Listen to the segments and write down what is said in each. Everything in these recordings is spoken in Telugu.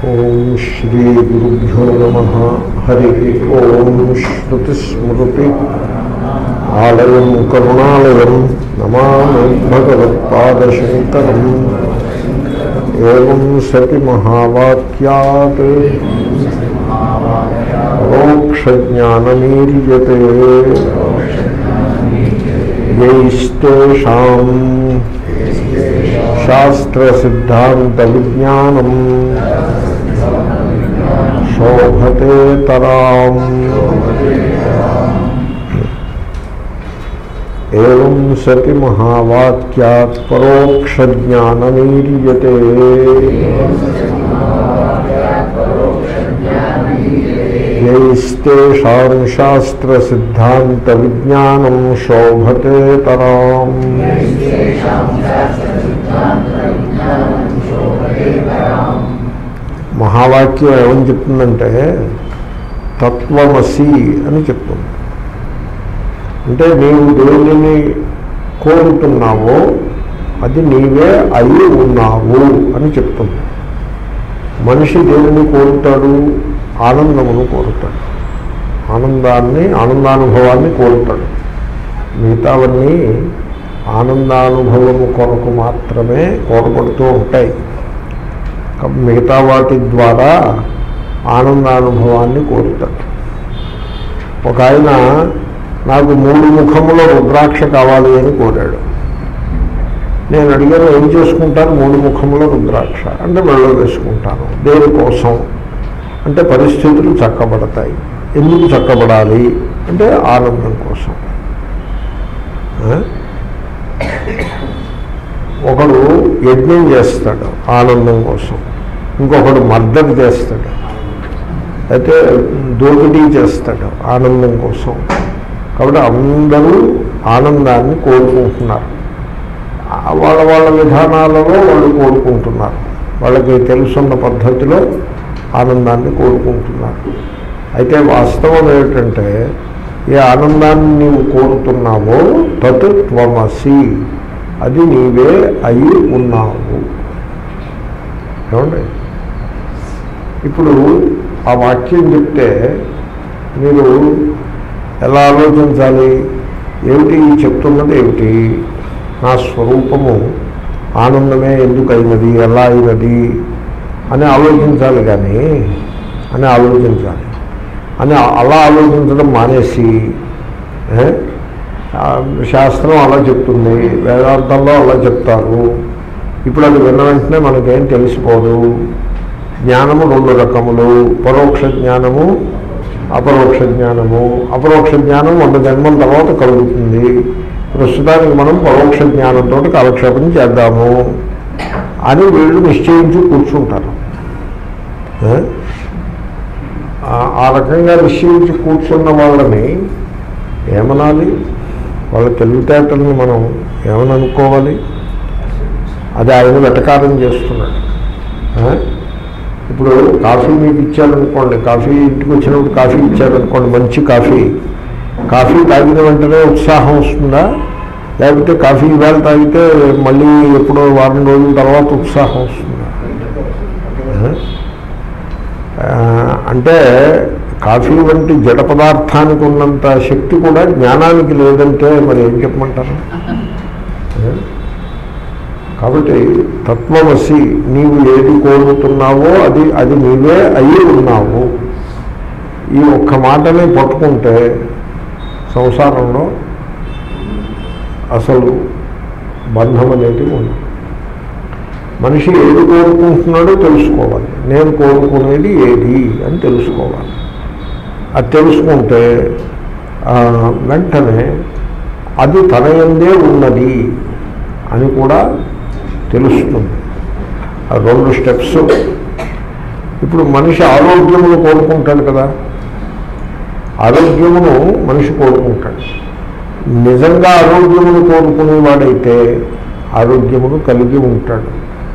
ఓం శ్రీ గురుభ్యో నమ హరి ఓం శ్రుతిస్మృతి ఆలయం కరుణాలయం నమామి భగవత్పాదశంకరం ఏం సతి మహావాక్యాత్ పరోక్షజ్ఞానమీర్యతే యైస్తేషాం శాస్త్రసిద్ధాంతవిజ్ఞానం శోభతే తరాం ఏం సతి మహావాక్యాత్ పరోక్షజ్ఞానమీర్యతే యైస్తేషాం శాస్త్రసిద్ధాంతవిజ్ఞానం శోభతే తరాం మహావాక్యం ఏమని చెప్తుందంటే తత్వమసి అని చెప్తుంది అంటే నీవు దేనిని కోరుతున్నావో అది నీవే అయి ఉన్నావు అని చెప్తుంది మనిషి దేనిని కోరుతాడు ఆనందమును కోరుతాడు ఆనందాన్ని ఆనందానుభవాన్ని కోరుతాడు మిగతావన్నీ ఆనందానుభవము కొరకు మాత్రమే కోరబడుతూ ఉంటాయి మిగతా వాటి ద్వారా ఆనందానుభవాన్ని కోరుతాడు ఒక ఆయన నాకు మూడు ముఖముల రుద్రాక్ష కావాలి అని కోరాడు నేను అడిగాను ఏం చేసుకుంటాను మూడు ముఖముల రుద్రాక్ష అంటే మెళ్ళో వేసుకుంటాను దేనికోసం అంటే పరిస్థితులు చక్కబడతాయి ఎందుకు చక్కబడాలి అంటే ఆనందం కోసం ఒకడు యజ్ఞం చేస్తాడు ఆనందం కోసం ఇంకొకడు మర్దన చేస్తాడు అయితే దోపిడీ చేస్తాడు ఆనందం కోసం కాబట్టి అందరూ ఆనందాన్ని కోరుకుంటున్నారు వాళ్ళ వాళ్ళ విధానాలలో వాళ్ళు కోరుకుంటున్నారు వాళ్ళకి తెలుసున్న పద్ధతిలో ఆనందాన్ని కోరుకుంటున్నారు అయితే వాస్తవం ఏమిటంటే ఏ ఆనందాన్ని నీవు కోరుతున్నావో తత్ త్వమసి అది నీవే అయి ఉన్నావు ఏమండి ఇప్పుడు ఆ వాక్యం చెప్తే మీరు ఎలా ఆలోచించాలి ఏమిటి చెప్తున్నది ఏమిటి నా స్వరూపము ఆనందమే ఎందుకు అయినది ఎలా అయినది అని ఆలోచించాలి కానీ అని ఆలోచించాలి అని అలా ఆలోచించడం మానేసి శాస్త్రం అలా చెప్తుంది వేదాంతంలో అలా చెప్తారు ఇప్పుడు అది విన్న వెంటనే మనకేం తెలిసిపోదు జ్ఞానము రెండు రకములు పరోక్ష జ్ఞానము అపరోక్ష జ్ఞానము అపరోక్ష జ్ఞానం వంద జన్మల తర్వాత కలుగుతుంది ప్రస్తుతానికి మనం పరోక్ష జ్ఞానంతో కాలక్షేపం చేద్దాము అని వీళ్ళు నిశ్చయించి కూర్చుంటారు ఆ రకంగా నిశ్చయించి కూర్చున్న వాళ్ళని ఏమనాలి వాళ్ళ తెలివితేటల్ని మనం ఏమని అనుకోవాలి అది ఆయన వెటకారం చేస్తున్నాడు ఇప్పుడు కాఫీ మీకు ఇచ్చారనుకోండి కాఫీ ఇంటికి వచ్చినప్పుడు కాఫీ ఇచ్చారనుకోండి మంచి కాఫీ కాఫీ తాగిన వెంటనే ఉత్సాహం వస్తుందా లేకపోతే కాఫీ ఇవాళ తాగితే మళ్ళీ ఎప్పుడో వారం రోజుల తర్వాత ఉత్సాహం వస్తుందా అంటే కాఫీ వంటి జడ పదార్థానికి ఉన్నంత శక్తి కూడా జ్ఞానానికి లేదంటే మరి ఏం చెప్పమంటారు కాబట్టి తత్వమసి నీవు ఏది కోరుతున్నావో అది అది నీవే అయి ఉన్నావు ఈ ఒక్క మాటని పట్టుకుంటే సంసారంలో అసలు బంధం అనేది ఉంది మనిషి ఏది కోరుకుంటున్నాడో తెలుసుకోవాలి నేను కోరుకునేది ఏది అని తెలుసుకోవాలి అది తెలుసుకుంటే వెంటనే అది తన ఎందే ఉన్నది అని కూడా తెలుస్తుంది రెండు స్టెప్స్ ఇప్పుడు మనిషి ఆరోగ్యమును కోరుకుంటాడు కదా ఆరోగ్యమును మనిషి కోరుకుంటాడు నిజంగా ఆరోగ్యమును కోరుకునేవాడైతే ఆరోగ్యమును కలిగి ఉంటాడు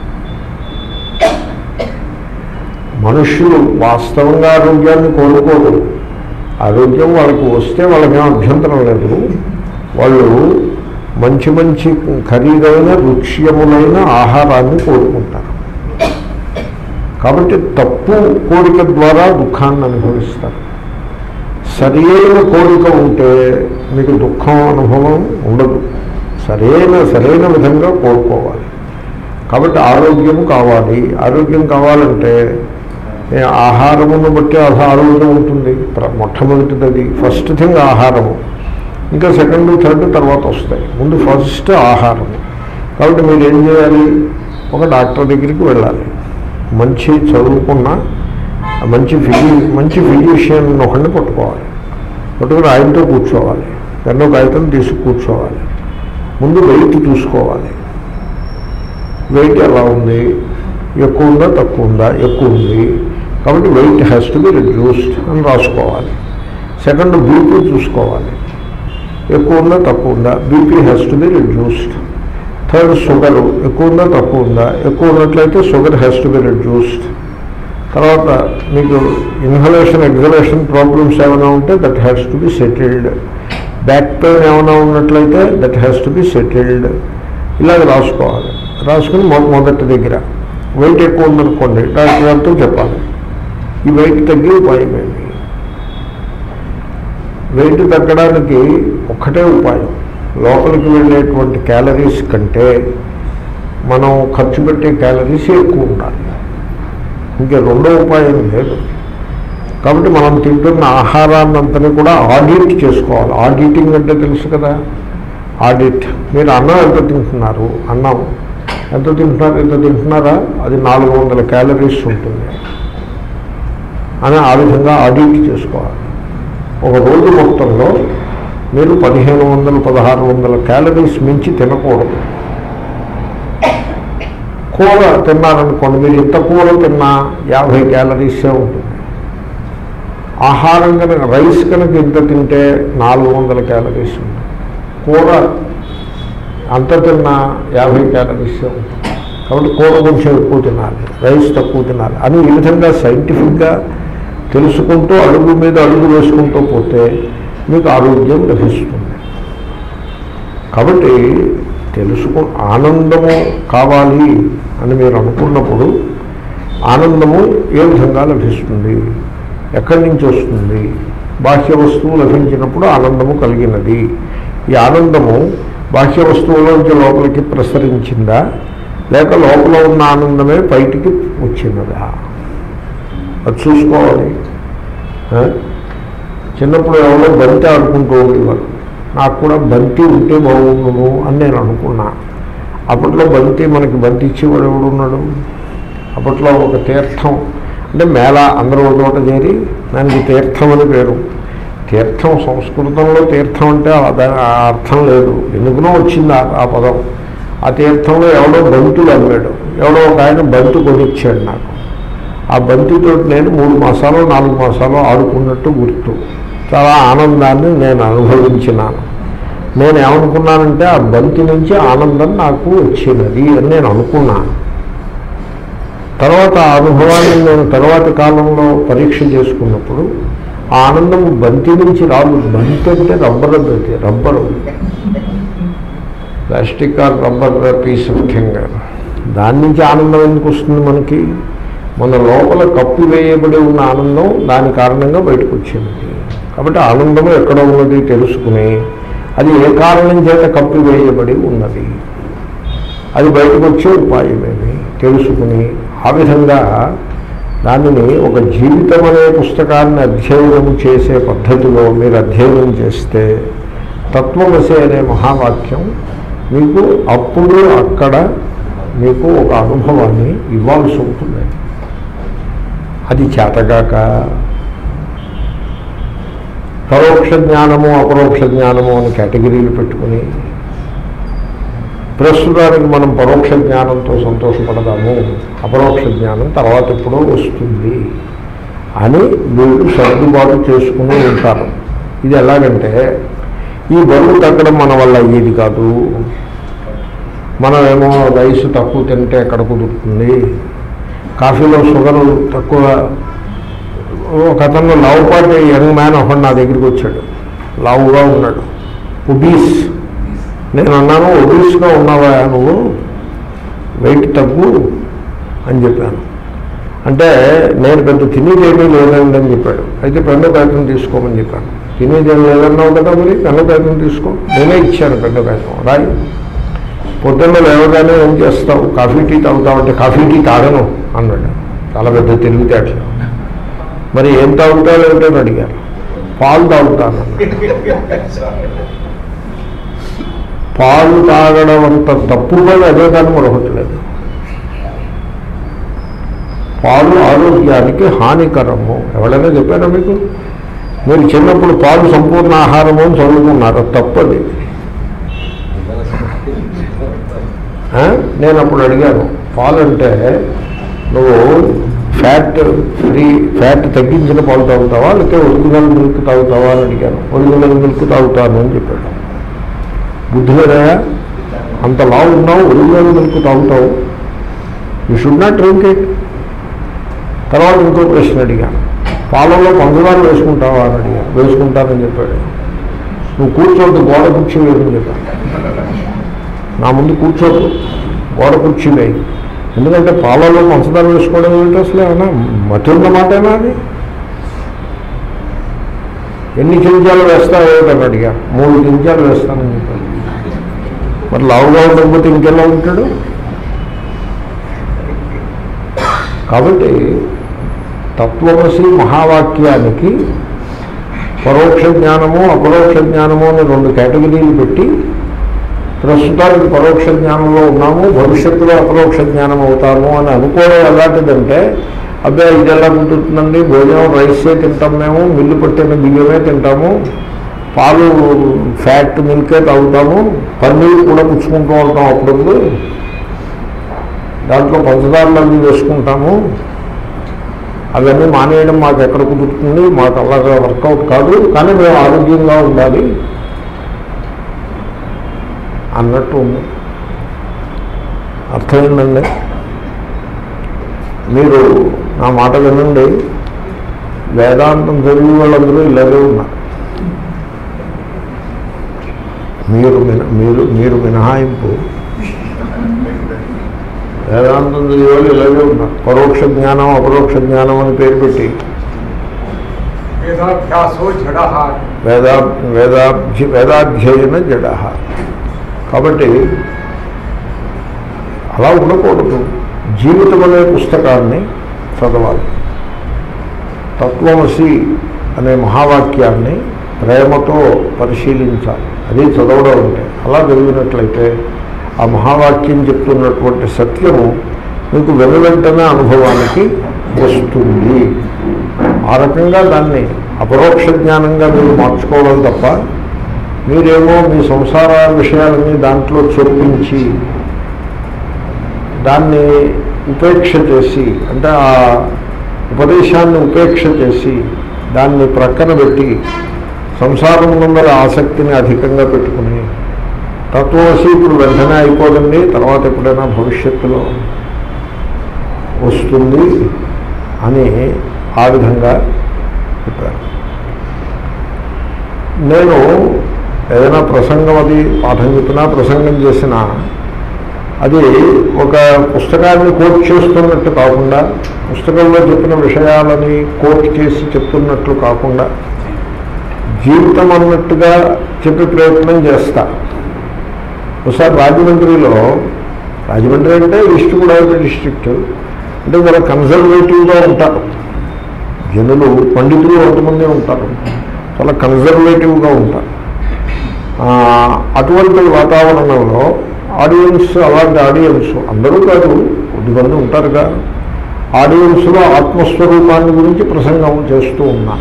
మనుష్యులు వాస్తవంగా ఆరోగ్యాన్ని కోరుకోరు ఆరోగ్యం వాళ్ళకి వస్తే వాళ్ళకేం అభ్యంతరం లేదు వాళ్ళు మంచి మంచి ఖరీదైన రుచ్యములైన ఆహారాన్ని కోరుకుంటారు కాబట్టి తప్పు కోరిక ద్వారా దుఃఖాన్ని అనుభవిస్తారు సరైన కోరిక ఉంటే మీకు దుఃఖం అనుభవం ఉండదు సరైన సరైన విధంగా కోరుకోవాలి కాబట్టి ఆరోగ్యం కావాలి ఆరోగ్యం కావాలంటే ఏ ఆహారమును బట్టి ఆ- ఆరోగ్యం ఉంటుంది ప్ర- మొట్టమొదటిది అది ఫస్ట్ థింగ్ ఆహారము ఇంకా సెకండ్ థర్డ్ తర్వాత వస్తాయి ముందు ఫస్ట్ ఆహారం కాబట్టి మీరు ఏం చేయాలి ఒక డాక్టర్ దగ్గరికి వెళ్ళాలి మంచి చదువుకున్న మంచి ఫిజి మంచి ఫిజిషియన్ ఒకరిని పట్టుకోవాలి పట్టుకుని ఆయనతో కూర్చోవాలి పెన్ను కాగితం తీసి కూర్చోవాలి ముందు వెయిట్ చూసుకోవాలి వెయిట్ ఎలా ఉంది ఎక్కువ ఉందా తక్కువ ఉందా ఎక్కువ ఉంది కాబట్టి weight has to be reduced అని రాసుకోవాలి సెకండ్ బీపీ చూసుకోవాలి ఎక్కువ ఉందా తక్కువ ఉందా BP has to be reduced third sugar ఎక్కువ ఉందా తక్కువ ఉందా ఎక్కువ ఉన్నట్లయితే sugar has to be reduced తర్వాత మీకు ఇన్హలేషన్ ఎగ్జలేషన్ ప్రాబ్లమ్స్ ఏమైనా ఉంటే that has to be settled back pain ఏమైనా ఉన్నట్లయితే that has to be settled ఇలాగ రాసుకోవాలి రాసుకుని మొ- మొదటి దగ్గర వెయిట్ ఎక్కువ ఉందనుకోండి డాక్టర్ గారితో చెప్పాలి ఈ వెయిట్ తగ్గి ఉపాయం ఏంటి వెయిట్ తగ్గడానికి ఒక్కటే ఉపాయం లోపలికి వెళ్ళేటువంటి క్యాలరీస్ కంటే మనం ఖర్చు పెట్టే క్యాలరీస్ ఎక్కువ ఉండాలి ఇంకా రెండో ఉపాయం లేదు కాబట్టి మనం తింటున్న ఆహారాన్నంతని కూడా ఆడిట్ చేసుకోవాలి ఆడిటింగ్ అంటే తెలుసు కదా ఆడిట్ మీరు అన్నం ఎంత తింటున్నారు అన్నం ఎంత తింటున్నారు ఎంత తింటున్నారా అది నాలుగు వందల క్యాలరీస్ ఉంటుంది అని ఆ విధంగా ఆడిట్ చేసుకోవాలి ఒక రోజు మొత్తంలో మీరు పదిహేను వందలు పదహారు వందల క్యాలరీస్ మించి తినకూడదు కూర తిన్నారనుకోండి మీరు ఇంత కూర తిన్నా యాభై క్యాలరీసే ఉంటుంది ఆహారం కనుక రైస్ కనుక ఇంత తింటే నాలుగు వందల క్యాలరీస్ ఉంటుంది కూర అంత తిన్నా యాభై క్యాలరీసే ఉంటుంది కాబట్టి కూర కొంచెం ఎక్కువ తినాలి రైస్ తక్కువ తినాలి అని ఈ విధంగా సైంటిఫిక్గా తెలుసుకుంటూ అడుగు మీద అడుగు వేసుకుంటూ పోతే మీకు ఆరోగ్యం లభిస్తుంది కాబట్టి తెలుసుకు ఆనందము కావాలి అని మీరు అనుకున్నప్పుడు ఆనందము ఏ విధంగా లభిస్తుంది ఎక్కడి నుంచి వస్తుంది బాహ్య వస్తువు లభించినప్పుడు ఆనందము కలిగినది ఈ ఆనందము బాహ్య వస్తువులోంచి లోపలికి ప్రసరించిందా లేక లోపల ఉన్న ఆనందమే బయటికి వచ్చినదా అది చూసుకోవాలి ఆ? చిన్నప్పుడు ఎవరో బంతి ఆడుకుంటూ ఉండేవారు నాకు కూడా బంతి ఉంటే బాగుండును అని నేను అనుకున్నా అప్పట్లో బంతి మనకి బంతి ఇచ్చేవాడు ఎవడున్నాడు అప్పట్లో ఒక తీర్థం అంటే మేళ అందరూ ఒక చోట చేరి దానికి తీర్థం అని పేరు తీర్థం సంస్కృతంలో తీర్థం అంటే అద- ఆ అర్థం లేదు ఎందుకునో వచ్చింది ఆ- ఆ పదం ఆ తీర్థంలో ఎవడో బంతులు అమ్మాడు ఎవడో ఒక ఆయన బంతు కొనిచ్చాడు నాకు ఆ బంతితో నేను మూడు మాసాలు నాలుగు మాసాలు ఆడుకున్నట్టు గుర్తు చాలా ఆనందాన్ని నేను అనుభవించినాను నేను ఏమనుకున్నానంటే ఆ బంతి నుంచి ఆనందం నాకు వచ్చినది అని నేను అనుకున్నాను తర్వాత ఆ అనుభవాన్ని నేను తర్వాతి కాలంలో పరీక్ష చేసుకున్నప్పుడు ఆ ఆనందం బంతి నుంచి రాదు బంతి అంటే రబ్బర్ అది rubber plastic or rubber piece of thing దాని నుంచి ఆనందం ఎందుకు వస్తుంది మనకి మన లోపల కప్పి వేయబడి ఉన్న ఆనందం దాని కారణంగా బయటకు వచ్చింది కాబట్టి ఆనందము ఎక్కడ ఉన్నది తెలుసుకుని అది ఏ కారణం చేత కప్పి వేయబడి ఉన్నది అది బయటకు వచ్చే ఉపాయమేమి తెలుసుకుని ఆ విధంగా దానిని ఒక జీవితం అనే పుస్తకాన్ని అధ్యయనం చేసే పద్ధతిలో మీరు అధ్యయనం చేస్తే తత్వమసి అనే మహావాక్యం మీకు అప్పుడు అక్కడ మీకు ఒక అనుభవాన్ని ఇవ్వాల్సి ఉంటుంది అది చేతగాక పరోక్ష జ్ఞానము అపరోక్ష జ్ఞానము అని కేటగిరీలు పెట్టుకుని ప్రస్తుతానికి మనం పరోక్ష జ్ఞానంతో సంతోషపడదాము అపరోక్ష జ్ఞానం తర్వాత ఎప్పుడో వస్తుంది అని వీళ్ళు సర్దుబాటు చేసుకుని ఉంటారు ఇది ఎలాగంటే ఈ బరువు తగ్గడం మన వల్ల అయ్యేది కాదు మనమేమో రైస్ తక్కువ తింటే ఎక్కడ కుదురుతుంది కాఫీలో షుగర్ తక్కువ ఒక అతను లావుపాటి యంగ్ మ్యాన్ ఒకడు నా దగ్గరికి వచ్చాడు లావుగా ఉన్నాడు ఒబీస్ నేను అన్నాను ఒబీస్గా ఉన్నావా నువ్వు వెయిట్ తగ్గు అని చెప్పాను అంటే నేను పెద్ద తినేదేమీ లేదండి అని చెప్పాడు అయితే పెన్ను కాగితం తీసుకోమని చెప్పాను తినేదేమీ లేదన్నావు కదా మరి పెన్ను కాగితం తీసుకో నేనే ఇచ్చాను పెన్ను కాగితం రాయి పొద్దున్న లేవగానే ఏం చేస్తావు కాఫీ టీ తాగుతావు అంటే కాఫీ టీ తాగను అన్నాడు చాలా పెద్ద తెలివితేటలు మరి ఏం తాగుతావు ఏమిటో అని అడిగారు పాలు తాగుతాను పాలు తాగడం అంత తప్పు పని అదే కానీ మరొకటి లేదు పాలు ఆరోగ్యానికి హానికరము ఎవరైనా చెప్పారా మీకు మీరు చిన్నప్పుడు పాలు సంపూర్ణ ఆహారము అని చదువుకున్నారు అది తప్పది ఆ? నేను అప్పుడు అడిగాను పాలు అంటే నువ్వు ఫ్యాట్ ఫ్రీ ఫ్యాట్ తగ్గించిన పాలు తాగుతావా లేకపోతే ఒరిజినల్ మిల్క్ తాగుతావా అని అడిగాను ఒరిజినల్ మిల్క్ తాగుతాను అని చెప్పాడు బుద్ధి లేదా అంత లావు ఉన్నావు ఒరిజినల్ మిల్క్ తాగుతావు you should not drink it తర్వాత ఇంకో ప్రశ్న అడిగాను పాలలో పంచదార వేసుకుంటావా అని అడిగాను వేసుకుంటానని చెప్పాడు నువ్వు కూర్చోవద్దు గోడ కుర్చీ వేయని చెప్పాను నా ముందు కూర్చోదు గోడ కుర్చీ వేయి ఎందుకంటే పాలలో పంచదార వేసుకోవడం ఏంటి అసలు ఏమన్నా మతి ఉన్న మాటేనా అది ఎన్ని చెంచాలు వేస్తావో అని అడిగా మూడు చెంచాలు వేస్తానని చెప్పాను మరి లావుగా ఉండకపోతే ఇంకెలా ఉంటాడు కాబట్టి తత్వమసి మహావాక్యానికి పరోక్ష జ్ఞానము అపరోక్ష జ్ఞానము అని రెండు కేటగిరీలు పెట్టి ప్రస్తుతానికి పరోక్ష జ్ఞానంలో ఉన్నాము భవిష్యత్తులో అపరోక్ష జ్ఞానం అవుతాము అని అనుకోవడం ఎలాంటిదంటే అబ్బాయి ఇది ఎలా కుదురుతుందండి భోజనం రైసే తింటాం మేము మిల్లు పట్టిన బియ్యమే తింటాము పాలు ఫ్యాట్ మిల్కే తాగుతాము పన్నీరు కూడా పుచ్చుకుంటూ ఉంటాం అప్పుడప్పుడు దాంట్లో పంచదారలు అవి వేసుకుంటాము అవన్నీ మానేయడం మాకు ఎక్కడ కుదురుతుంది మాకు అలాగా వర్కౌట్ కాదు కానీ మేము ఆరోగ్యంగా ఉండాలి అన్నట్టు ఉంది అర్థమైందండి మీరు నా మాట వినండి వేదాంతం చదివి వాళ్ళందరూ ఇలాగే ఉన్నారు మీరు మిన మీరు మీరు మినహాయింపు వేదాంతం చదివే వాళ్ళు ఇలాగే ఉన్నారు పరోక్ష జ్ఞానం అపరోక్ష జ్ఞానం అని పేరు పెట్టి వేదాభ్యాసో జడ వేదా వేదాభ్య వేదాధ్యయన జడ కాబట్టి అలా ఉండకూడదు జీవితం అనే పుస్తకాన్ని చదవాలి తత్వమసి అనే మహావాక్యాన్ని ప్రేమతో పరిశీలించాలి అది చదవడం అంటే అలా చదివినట్లయితే ఆ మహావాక్యం చెప్తున్నటువంటి సత్యము మీకు వెను వెంటనే అనుభవానికి వస్తుంది ఆ రకంగా దాన్ని అపరోక్ష జ్ఞానంగా మీరు మార్చుకోవడం తప్ప మీరేమో మీ సంసార విషయాలన్నీ దాంట్లో చొప్పించి దాన్ని ఉపేక్ష చేసి అంటే ఆ ఉపదేశాన్ని ఉపేక్ష చేసి దాన్ని ప్రక్కన పెట్టి సంసారం ముందర ఆసక్తిని అధికంగా పెట్టుకుని తత్వవశి ఇప్పుడు వెంటనే అయిపోదండి తర్వాత ఎప్పుడైనా భవిష్యత్తులో వస్తుంది అని ఆ విధంగా చెప్పారు నేను ఏదైనా ప్రసంగం అది పాఠం చెప్పినా ప్రసంగం చేసినా అది ఒక పుస్తకాన్ని కోట్ చేస్తున్నట్టు కాకుండా పుస్తకంలో చెప్పిన విషయాలని కోట్ చేసి చెప్తున్నట్లు కాకుండా జీవితం అన్నట్టుగా చెప్పే ప్రయత్నం చేస్తా ఒకసారి రాజమండ్రిలో రాజమండ్రి అంటే ఈస్ట్ గోదావరి డిస్ట్రిక్ట్ అంటే చాలా కన్జర్వేటివ్గా ఉంటారు జనులు పండితులు కొంతమంది ఉంటారు చాలా కన్జర్వేటివ్గా ఉంటారు ఆ, అటువంటి వాతావరణంలో ఆడియన్స్ అలాంటి ఆడియన్స్ అందరూ కాదు కొద్దిమంది ఉంటారుగా ఆడియన్స్లో ఆత్మస్వరూపాన్ని గురించి ప్రసంగం చేస్తూ ఉన్నాను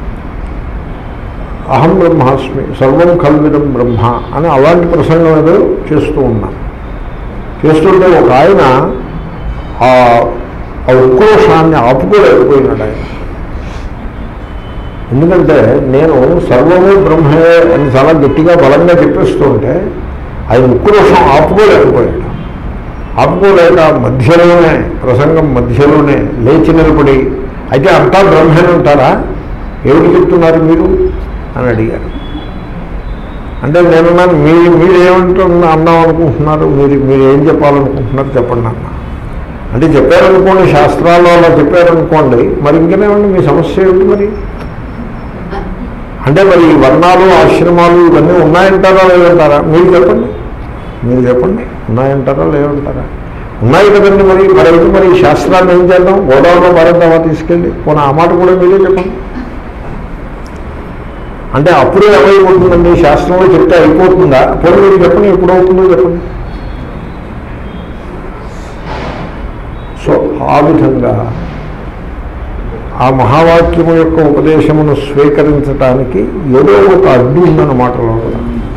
అహం బ్రహ్మాస్మి సర్వం కల్విదం బ్రహ్మ అని అలాంటి ప్రసంగం ఏదో చేస్తూ ఉన్నాను చేస్తుంటే ఒక ఆయన ఆ ఆ ఉక్రోషాన్ని ఆపుకోలేకపోయినాడు ఆయన ఎందుకంటే నేను సర్వము బ్రహ్మే అని చాలా గట్టిగా బలంగా చెప్పేస్తుంటే ఆయన ఉక్రోషం ఆపుకోలేకపోయాడు ఆపుకోలేక మధ్యలోనే ప్రసంగం మధ్యలోనే లేచి నిలబడి అయితే అంతా బ్రహ్మేనే ఉంటారా ఏమిటి చెప్తున్నారు మీరు అని అడిగారు అంటే నేనున్నాను మీరు మీరు ఏమంటున్నా అన్నాం అనుకుంటున్నారు మీరు మీరు ఏం చెప్పాలనుకుంటున్నారు చెప్పండి అన్న అంటే చెప్పారనుకోండి శాస్త్రాల్లో అలా చెప్పారనుకోండి మరి ఇంకేనేమండి మీ సమస్య ఏమిటి మరి అంటే మరి ఈ వర్ణాలు ఆశ్రమాలు ఇవన్నీ ఉన్నాయంటారా లేదంటారా మీరు చెప్పండి మీరు చెప్పండి ఉన్నాయంటారా లేదంటారా ఉన్నాయి కదండి మరి మరి అయితే మరి ఈ శాస్త్రాన్ని ఏం చేద్దాం గోదావరిలో పారేద్దామా తీసుకెళ్ళి పోనీ ఆ మాట కూడా మీరే చెప్పండి అంటే అప్పుడే ఏమైపోతుందండి శాస్త్రంలో చెప్తే అయిపోతుందా పోనీ మీరు చెప్పండి ఎప్పుడు అవుతుందో చెప్పండి సో ఆ విధంగా ఆ మహావాక్యము యొక్క ఉపదేశమును స్వీకరించటానికి ఏదో ఒక అడ్డు ఉందన్నమాట లోపల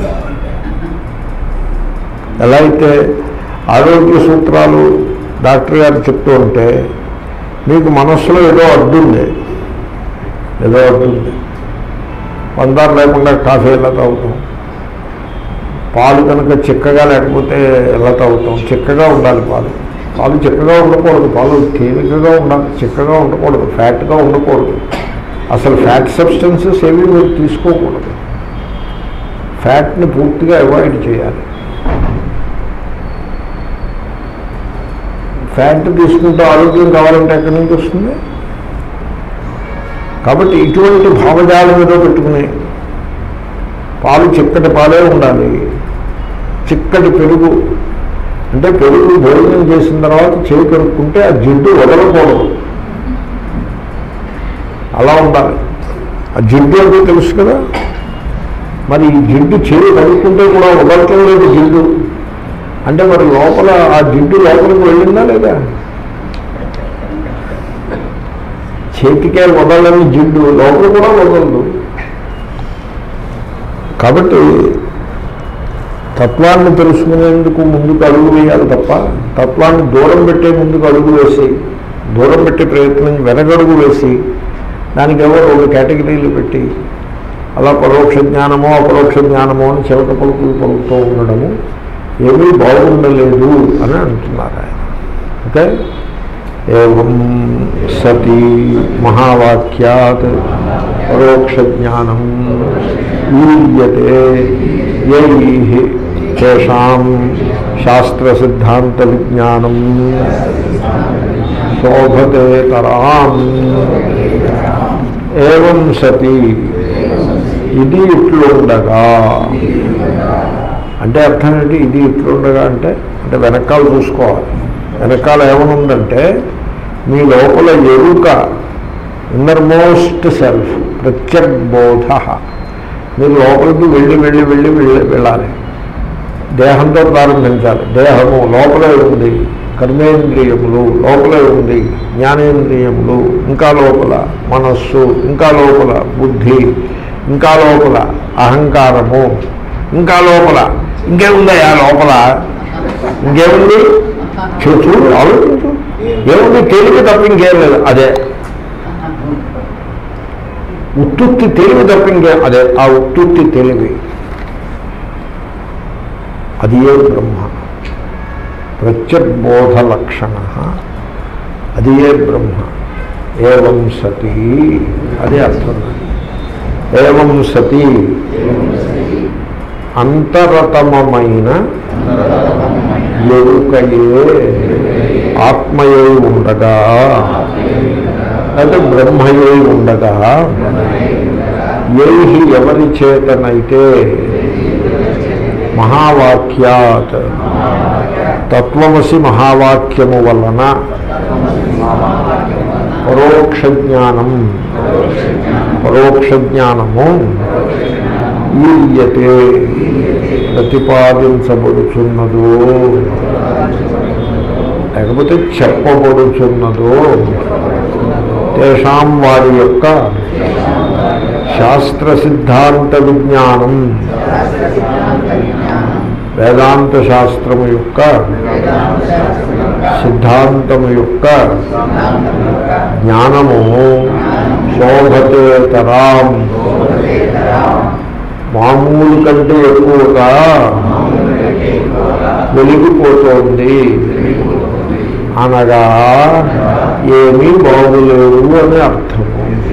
ఎలా అయితే ఆరోగ్య సూత్రాలు డాక్టర్ గారు చెప్తూ ఉంటే మీకు మనస్సులో ఏదో అడ్డు ఉంది ఏదో అడ్డు ఉంది పందారు లేకుండా కాఫీ ఎలా తాగుతాం పాలు కనుక చిక్కగా లేకపోతే ఎలా తాగుతాం చిక్కగా ఉండాలి పాలు పాలు చిక్కగా ఉండకూడదు పాలు తేలికగా ఉండాలి చిక్కగా ఉండకూడదు ఫ్యాట్గా ఉండకూడదు అసలు ఫ్యాట్ సబ్స్టెన్సెస్ ఏవి మీరు తీసుకోకూడదు ఫ్యాట్ని పూర్తిగా అవాయిడ్ చేయాలి ఫ్యాట్ తీసుకుంటే ఆరోగ్యం కావాలంటే ఎక్కడి నుంచి వస్తుంది కాబట్టి ఇటువంటి భావజాలం ఏదో పెట్టుకుని పాలు చిక్కటి పాలే ఉండాలి చిక్కటి పెరుగు అంటే పెరుగు భోజనం చేసిన తర్వాత చేయి కడుక్కుంటే ఆ జిడ్డు వదలకూడదు అలా ఉండాలి ఆ జిడ్డు అంటే తెలుసు కదా మరి ఈ జిడ్డు చేయి కడుక్కుంటే కూడా వదలటం లేదు జిడ్డు అంటే మరి లోపల ఆ జిడ్డు లోపలికి వెళ్ళిందా లేదా చేతికే వదలని జిడ్డు లోపల కూడా వదలదు కాబట్టి తత్వాన్ని తెలుసుకునేందుకు ముందుకు అడుగు వేయాలి తప్ప తత్వాన్ని దూరం పెట్టే ముందుకు అడుగు వేసి దూరం పెట్టే ప్రయత్నం వెనకడుగు వేసి దానికి ఎవరో రెండు కేటగిరీలు పెట్టి అలా పరోక్ష జ్ఞానమో అపరోక్ష జ్ఞానమో అని చిలక పలుకులు పలుకుతూ ఉండడము ఏమీ బాగుండలేదు అని అంటున్నారు ఆయన ఓకే ఏం సతీ మహావాక్యాత్ పరోక్ష జ్ఞానం ఈయతే యై తేషాం శాస్త్రసిద్ధాంత విజ్ఞానం శోభతే తరాం ఏం సతి ఇది ఇట్లుండగా అంటే అర్థం ఏంటి ఇది ఇట్లుండగా అంటే అంటే వెనకాల చూసుకోవాలి వెనకాల ఏమనుందంటే మీ లోపల ఎరుక ఇన్నర్మోస్ట్ సెల్ఫ్ ప్రత్యగ్బోధ మీరు లోపలికి వెళ్ళి వెళ్ళి వెళ్ళి వెళ్ళి వెళ్ళాలి దేహంతో ప్రారంభించాలి దేహము లోపలే ఉంది కర్మేంద్రియములు లోపలే ఉంది జ్ఞానేంద్రియములు ఇంకా లోపల మనస్సు ఇంకా లోపల బుద్ధి ఇంకా లోపల అహంకారము ఇంకా లోపల ఇంకేముందా ఆ లోపల ఇంకేముంది చూ- చూడు ఆలోచించు ఏముంది తెలివి తప్ప ఇంకేం లేదు అదే ఉత్తుత్తి తెలివి తప్ప ఇంకేం అదే ఆ ఉత్తుత్తి తెలివి అది ఏ బ్రహ్మ ప్రత్యగ్బోధ లక్షణ అది ఏ బ్రహ్మ ఏవం సతీ అదే అర్థం ఏవం సతీ అంతరతమైన ఎరుకయే ఆత్మయై ఉండగా అంటే బ్రహ్మయై ఉండగా ఏ ఎవరి చేతనైతే మహావాక్యాత్ తత్వమసి మహావాక్యము వలన పరోక్ష జ్ఞానం పరోక్ష జ్ఞానము ఈయతే ప్రతిపాదించబడుచున్నదో లేకపోతే చెప్పబడుచున్నదో తేషాం వారి యొక్క శాస్త్ర సిద్ధాంత విజ్ఞానం వేదాంత శాస్త్రము యొక్క సిద్ధాంతము యొక్క జ్ఞానము శోభతే తరాం మామూలు కంటే ఎక్కువగా వెలిగిపోతోంది అనగా ఏమీ బాగులేవు అని అర్థము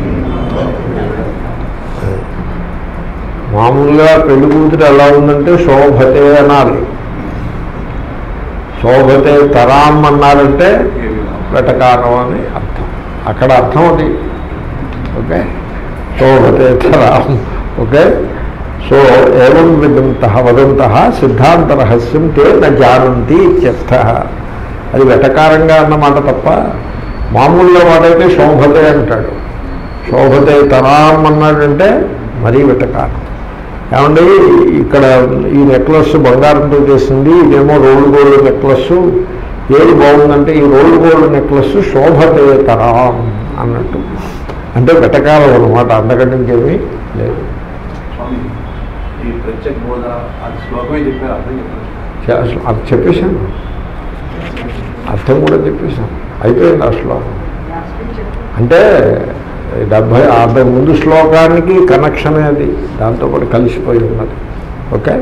మామూలుగా పెళ్లి కూతురు ఎలా ఉందంటే శోభతే అనాలి శోభతే తరాం అన్నారంటే వెటకారం అని అర్థం అక్కడ అర్థం అది ఓకే శోభతేతరాం ఓకే సో ఏం విదంత వదంత సిద్ధాంత రహస్యం తే న జానంతి ఇత్యర్థ అది వెటకారంగా అన్నమాట తప్ప మామూలుగా వాడైతే శోభతే అంటాడు శోభతే తరాం అన్నాడంటే మరీ వెటకారం ఏమండి ఇక్కడ ఈ నెక్లెస్ బంగారంతో చేసింది ఇదేమో రోల్డ్ గోల్డ్ నెక్లెస్ ఏది బాగుందంటే ఈ రోల్డ్ గోల్డ్ నెక్లెస్ శోభతే తరాం అన్నట్టు అంటే వెటకాలం అనమాట అంతకంటే ఇంకేమీ లేదు స్వామి ఈ ప్రత్యేక బోధ అది శ్లోకమే చెప్పారు అర్థం చెప్పారు చే- అది చెప్పేశాను అర్థం కూడా చెప్పేశాను అయిపోయింది ఆ శ్లోకం అంటే డెబ్భై అరవై ముందు శ్లోకానికి కనెక్షన్ అది దాంతో పాటు కలిసిపోయి ఉన్నది ఓకే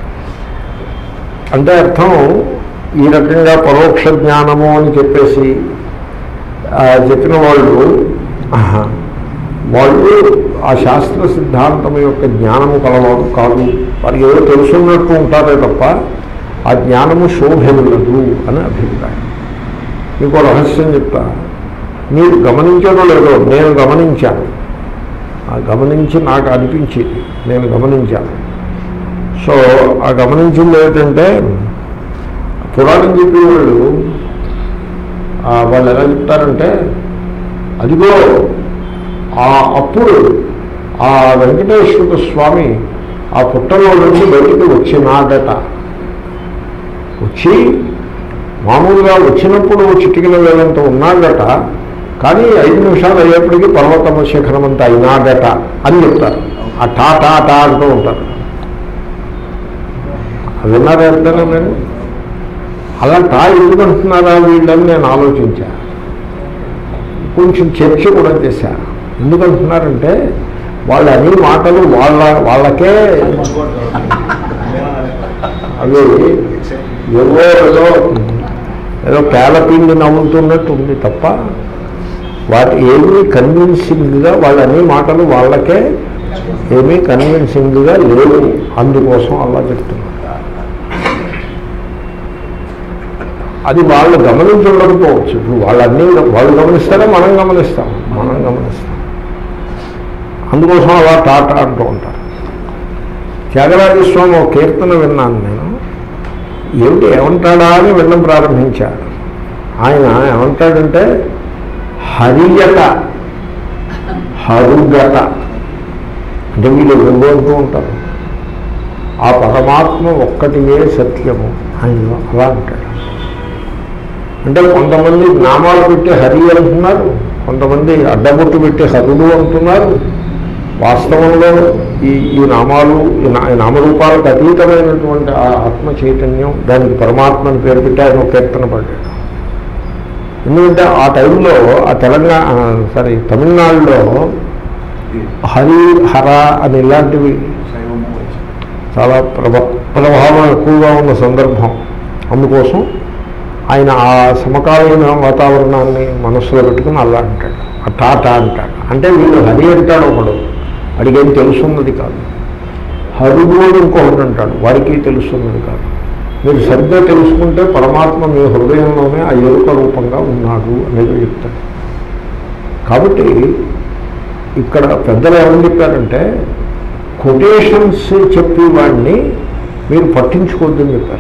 అంటే అర్థం ఈ రకంగా పరోక్ష జ్ఞానము అని చెప్పేసి ఆ, చెప్పిన వాళ్ళు ఆహా, వాళ్ళు ఆ శాస్త్ర సిద్ధాంతం యొక్క జ్ఞానము కలవారు కాదు వారికి ఏదో తెలుసున్నట్టు ఉంటారే తప్ప ఆ జ్ఞానము శోభెల్లదు అని అభిప్రాయం మీకు రహస్యం చెప్తా మీరు గమనించారో లేదో నేను గమనించాను ఆ గమనించి నాకు అనిపించింది నేను గమనించాను సో ఆ గమనించింది ఏంటంటే పురాణం చెప్పేవాళ్ళు ఆ, వాళ్ళు ఎలా చెప్తారంటే అదిగో ఆ అప్పుడు ఆ వెంకటేశ్వర స్వామి ఆ పుట్టలో నుంచి బయటికి వచ్చినాడట వచ్చి మామూలుగా వచ్చినప్పుడు చిటికిన వేలంత ఉన్నాడట కానీ ఐదు నిమిషాలు అయ్యేప్పటికీ పర్వతమ శిఖరం అంతా అయినాడట అని చెప్తారు ఆ టా టా టా అంటూ ఉంటారు విన్నారా ఎంతైనా నేను అలా టా ఎందుకు అంటున్నారా వీళ్ళని నేను ఆలోచించా కొంచెం చర్చ కూడా చేశా ఎందుకు అంటున్నారంటే వాళ్ళు అన్ని మాటలు వాళ్ళ వాళ్ళకే అవి ఏవో ఏదో ఏదో పేలపిండి నవ్వుతున్నట్టు ఉంది తప్ప వాటి ఏమీ కన్విన్సింగ్గా వాళ్ళ అన్ని మాటలు వాళ్ళకే ఏమీ కన్విన్సింగ్గా లేవు అందుకోసం అలా చెప్తున్నారు అది వాళ్ళు గమనించకపోవచ్చు ఇప్పుడు వాళ్ళన్నీ వాళ్ళు గమనిస్తారా మనం గమనిస్తాం మనం గమనిస్తాం అందుకోసం అలా టాటా అంటూ ఉంటారు త్యాగరాజస్వామి ఒక కీర్తన విన్నాను నేను ఏమిటి ఏమంటాడా అని వినడం ప్రారంభించాడు ఆయన ఏమంటాడంటే హరియత హరుగత అంటే వీళ్ళు వివ్వంటూ ఉంటారు ఆ పరమాత్మ ఒక్కటియే సత్యము ఆయన అలా అంటాడు అంటే కొంతమంది నామాలు పెట్టి హరి అంటున్నారు కొంతమంది అడ్డబొట్టు పెట్టి హరుడు అంటున్నారు వాస్తవంలో ఈ ఈ నామాలు ఈ నా- ఈ నామరూపాలకు అతీతమైనటువంటి ఆ ఆత్మ చైతన్యం దానికి పరమాత్మ అని పేరు పెట్టి ఆయన ఒక కీర్తన పడ్డాడు ఎందుకంటే ఆ టైంలో ఆ తెలంగాణ సారీ తమిళనాడులో హరి హర అని ఇలాంటివి శైవము వైష్ణవం. చాలా ప్రభ ప్రభావం ఎక్కువగా ఉన్న సందర్భం అందుకోసం ఆయన ఆ సమకాలీన వాతావరణాన్ని మనస్సులో పెట్టుకుని అలా అంటాడు ఆ టాటా అంటాడు అంటే వీళ్ళు హరి అంటాడు ఒకడు వాడికేం తెలుసున్నది కాదు హరుడు అని ఇంకొకటి అంటాడు వాడికి తెలుసున్నది కాదు మీరు సరిగ్గా తెలుసుకుంటే పరమాత్మ మీ హృదయంలోనే ఆ ఎరుక రూపంగా ఉన్నాడు అనేది చెప్తాడు కాబట్టి ఇక్కడ పెద్దలు ఏమని చెప్పారంటే కొటేషన్స్ చెప్పేవాడిని మీరు పట్టించుకోవద్దని చెప్పారు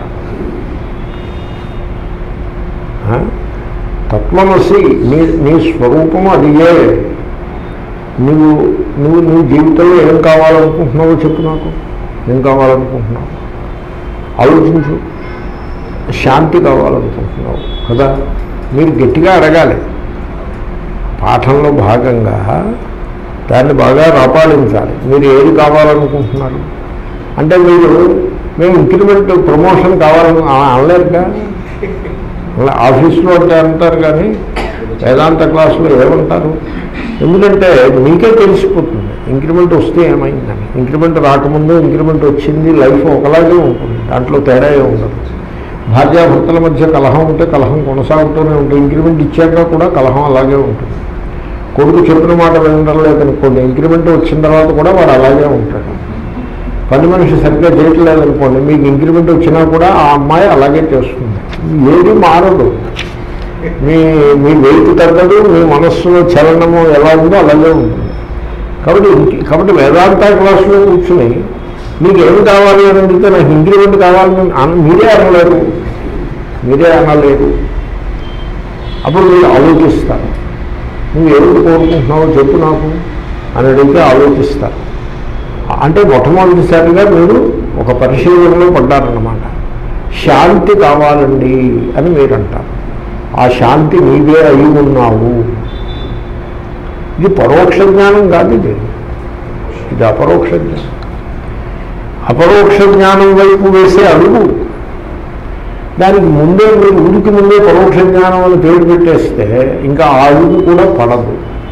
ఆ? తత్వమసి నీ నీ స్వరూపము అదియే నువ్వు నువ్వు నీ జీవితంలో ఏం కావాలనుకుంటున్నావో చెప్పు నాకు ఏం కావాలనుకుంటున్నావు ఆలోచించు శాంతి కావాలనుకుంటున్నావు కదా మీరు గట్టిగా అడగాలి పాఠంలో భాగంగా దాన్ని బాగా రాపాలించాలి మీరు ఏది కావాలనుకుంటున్నారు అంటే మీరు మేము ఇంక్రిమెంట్ ప్రమోషన్ కావాలని అ- అనలేరుగా అలా ఆఫీస్లో అంటే అంటారు కానీ వేదాంత క్లాసులో ఏమంటారు ఎందుకంటే మీకే తెలిసిపోతుంది ఇంక్రిమెంట్ వస్తే ఏమైందని ఇంక్రిమెంట్ రాకముందు ఇంక్రిమెంట్ వచ్చింది లైఫ్ ఒకలాగే ఉంటుంది దాంట్లో తేడా ఏమి ఉండదు భార్యాభర్తల మధ్య కలహం ఉంటే కలహం కొనసాగుతూనే ఉంటుంది ఇంక్రిమెంట్ ఇచ్చాక కూడా కలహం అలాగే ఉంటుంది కొడుకు చెప్పిన మాట వినడం లేదనుకోండి ఇంక్రిమెంట్ వచ్చిన తర్వాత కూడా వాడు అలాగే ఉంటాడు పని మనిషి సరిగ్గా చేయట్లేదనుకోండి మీకు ఇంక్రిమెంట్ వచ్చినా కూడా ఆ అమ్మాయి అలాగే చేస్తుంది ఏది మారదు మీ మీ వెయిట్ తగ్గదు మీ మనస్సులో చలనము ఎలా ఉందో అలాగే ఉంటుంది కాబట్టి ఇంక- కాబట్టి వేదాంత క్లాసులో కూర్చుని మీకు ఏమి కావాలి అని అడిగితే నాకు ఇంక్రిమెంట్ కావాలని అన- మీరే అనలేరు మీరే అనలేరు అప్పుడు మీరు ఆలోచిస్తారు నువ్వు ఏమిటి కోరుకుంటున్నావో చెప్పు నాకు అని అడిగితే ఆలోచిస్తారు అంటే మొట్టమొదటిసారిగా మీరు ఒక పరిశీలనలో పడ్డారన్నమాట శాంతి కావాలండి అని మీరు అంటారు ఆ శాంతి నీవే అయి ఉన్నావు ఇది పరోక్ష జ్ఞానం కాదు ఇది ఇది అపరోక్ష జ్ఞానం అపరోక్ష జ్ఞానం వైపు వేసే అడుగు దానికి ముందే మీరు ఉనికి ముందే పరోక్ష జ్ఞానం అని పేరు పెట్టేస్తే ఇంకా ఆ అడుగు కూడా పడదు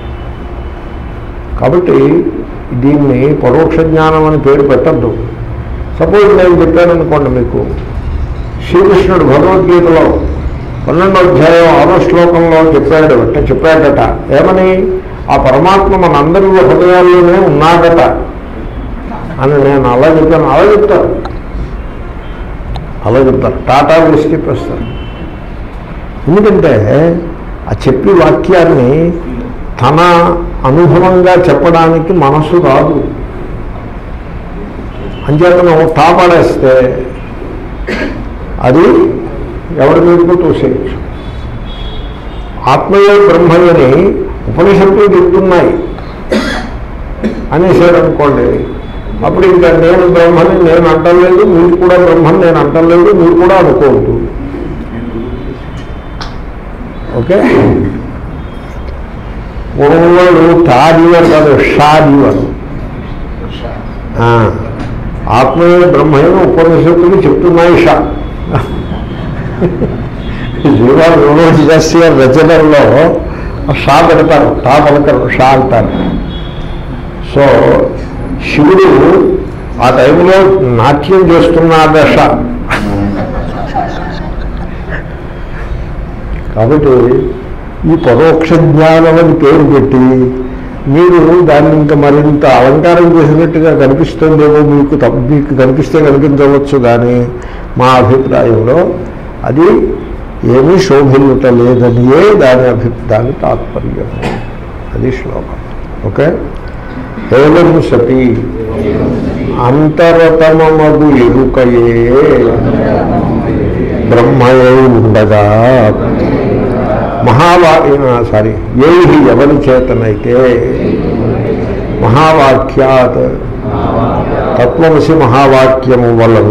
కాబట్టి దీన్ని పరోక్ష జ్ఞానం అని పేరు పెట్టద్దు సపోజ్ నేను చెప్పాను అనుకోండి మీకు శ్రీకృష్ణుడు భగవద్గీతలో పన్నెండో అధ్యాయం ఆరో శ్లోకంలో చెప్పాడు అంటే చెప్పాడట ఏమని ఆ పరమాత్మ మనందరి హృదయాల్లోనే ఉన్నాడట అని నేను అలా చెప్పాను అలా చెప్తాను అలా చెప్తారు టాటా వేసి చెప్పేస్తారు ఎందుకంటే ఆ చెప్పి వాక్యాన్ని తన అనుభవంగా చెప్పడానికి మనసు రాదు అంచేతను టాపడేస్తే అది ఎవరి మీదకు తోసేయచ్చు ఆత్మయే బ్రహ్మయని ఉపనిషత్తులు చెప్తున్నాయి అనేసాడు అనుకోండి అప్పుడు ఇంకా నేను బ్రహ్మని నేను అంటలేదు మీరు కూడా బ్రహ్మని నేను అంటలేదు మీరు కూడా అనుకోవద్దు ఓకే పూర్వంలో తాడివారు కాదు షాడివారు ఆత్మయే బ్రహ్మయని ఉపనిషత్తులు చెప్తున్నాయి షా జీవా విమోచస్య రచనల్లో షా పెడతారు టా పలకరు షా అంటారు సో శివుడు ఆ టైంలో నాట్యం చేస్తున్నాడు షా కాబట్టి ఈ పరోక్ష జ్ఞానం అని పేరు పెట్టి మీరు దాన్ని ఇంకా మరింత అలంకారం చేసినట్టుగా కనిపిస్తుందేమో మీకు తప్ప మీకు కనిపిస్తే కనిపించవచ్చు కానీ మా అభిప్రాయంలో అది ఏమీ శోభిల్లుట లేదనియే దాని అభి దాని తాత్పర్యం అది శ్లోకం ఓకే ఏవం సతి అంతరతమగు ఎరుకయే బ్రహ్మయే ఉండగా మహావా సారీ ఏ ఎవరి చేతనైతే మహావాక్యాత్ తత్వమసి మహావాక్యము వలన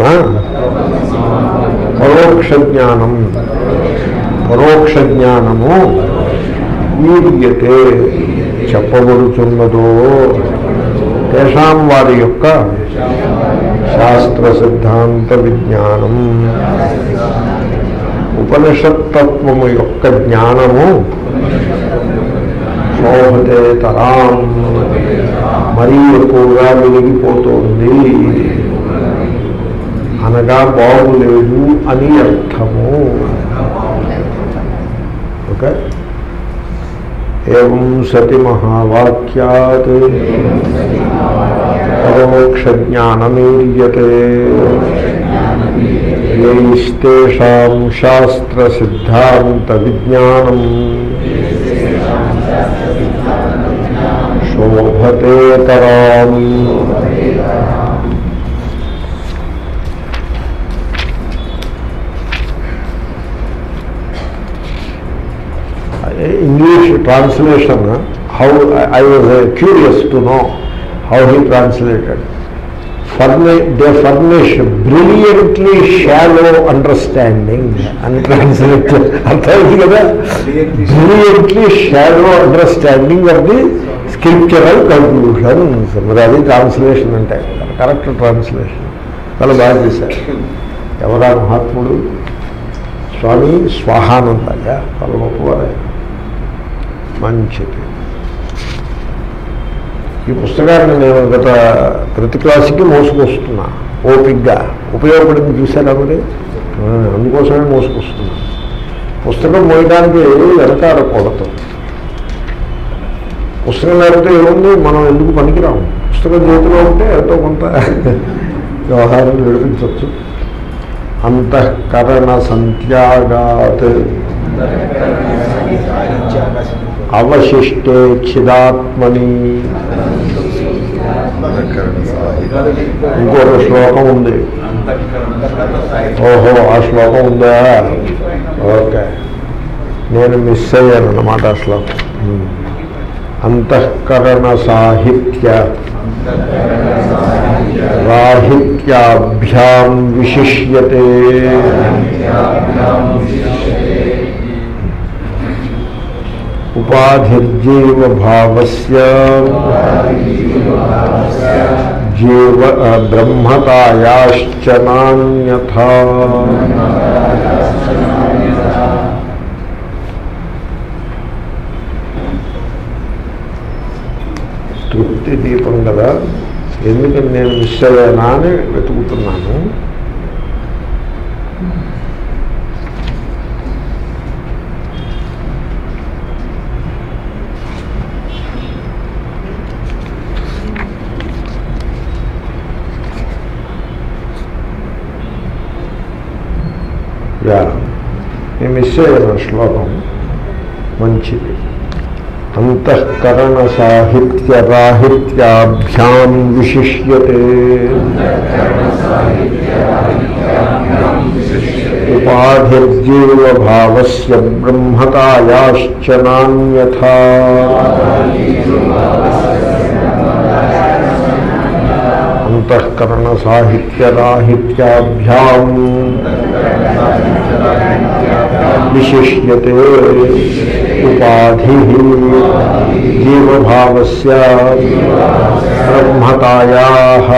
పరోక్ష జ్ఞానం పరోక్ష జ్ఞానము వీర్యతే చెప్పబడుతున్నదో తేషాం వారి యొక్క శాస్త్ర సిద్ధాంత విజ్ఞానం ఉపనిషత్తత్వము యొక్క జ్ఞానము శోభతే తరాం మరీ ఎక్కువగా వెలిగిపోతుంది అనగా బాగులేదు అని అర్థము ఓకే ఏం సతి మహావాక్యాత్ పరోక్ష జ్ఞానమీర్యతే యైస్తేషాం శాస్త్ర సిద్ధాంత విజ్ఞానం శోభతే తరాం English translation how I was curious to know how he translated ఫర్ని they furnish brilliantly shallow understanding అని ట్రాన్స్లేట్ అర్థమైంది కదా brilliantly shallow understanding of the scriptural conclusions మరి అది ట్రాన్స్లేషన్ అంటే కరెక్ట్ ట్రాన్స్లేషన్ చాలా బాగా చేశారు ఎవరా మహాత్ముడు స్వామి స్వాహానందయ్య చాలా గొప్పవారే మంచిది ఈ పుస్తకాన్ని నేను గత ప్రతి క్లాసుకి మోసుకొస్తున్నా ఓపిగ్గా ఉపయోగపడింది చూసారా మరి ఆ, అందుకోసమే మోసుకొస్తున్నా పుస్తకం మోయడానికి వెనకాడకూడదు పుస్తకం లేకపోతే ఏముంది మనం ఎందుకు పనికిరాము పుస్తకం చేతిలో ఉంటే ఎంతో కొంత వ్యవహారం నడిపించవచ్చు అంతఃకరణ సంత్యాగాత్ అవశిష్టే చిదాత్మని ఇంకొక శ్లోకం ఉంది ఓహో ఆ శ్లోకం ఉందా ఓకే నేను మిస్ అయ్యాను అన్నమాట ఆ శ్లోకం ఉమ్. అంతఃకరణ సాహిత్య రాహిత్యాభ్యాం విశిష్యతే ఉపాధిర్జీవ భావస్య జీవ బ్రహ్మతాయాశ్చ నాన్యథా తృప్తి దీపం కదా ఎందుకని నేను మిస్ అయ్యానా అని వెతుకుతున్నాను యా నేను మిస్ అయ్యాను ఆ శ్లోకం మంచిది అంతఃకరణ సాహిత్య రాహిత్యాభ్యాం విశిష్యతే ఉపాధిర్జీవ భావస్య బ్రహ్మతాయాశ్చ నాన్యథా అంతఃకరణ సాహిత్య రాహిత్యాభ్యాం విశిష్యతే ఉపాధి జీవభావస్య బ్రహ్మతాయా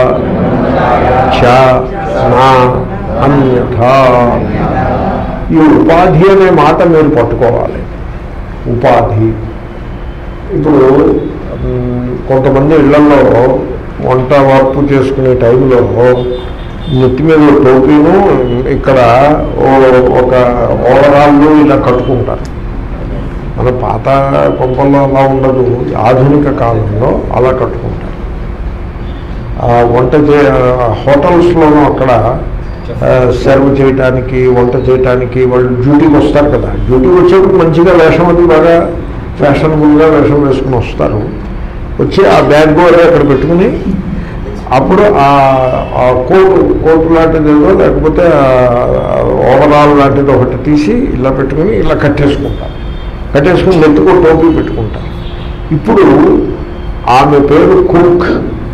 చ నా అన్యథా ఈ ఉపాధి అనే మాట మీరు పట్టుకోవాలి ఉపాధి ఇప్పుడు మ్, కొంతమంది ఇళ్లలో వంట వార్పు చేసుకునే టైంలో నెత్తి మీద ఓ టోపీను ఇక్కడ ఓ ఒక ఓవరాళ్ళు ఇలా కట్టుకుంటారు మన పాత కొంపల్లో అలా ఉండదు ఆధునిక కాలంలో అలా కట్టుకుంటారు ఆ వంట చే హోటల్స్లోనూ అక్కడ ఆ, సర్వ్ చేయటానికి వంట చేయటానికి వాళ్ళు డ్యూటీకి వస్తారు కదా డ్యూటీకి వచ్చేప్పుడు మంచిగా వేషం అది బాగా ఫ్యాషనబుల్గా వేషం వేసుకుని వస్తారు వచ్చి ఆ బ్యాగ్ అదే అక్కడ పెట్టుకుని అప్పుడు ఆ ఆ కోటు కోటు లాంటిది ఏదో లేకపోతే ఓవరాల్ లాంటిది ఒకటి తీసి ఇలా పెట్టుకుని ఇలా కట్టేసుకుంటారు కట్టేసుకుని నెత్తుకో టోపీ పెట్టుకుంటారు ఇప్పుడు ఆమె పేరు కుక్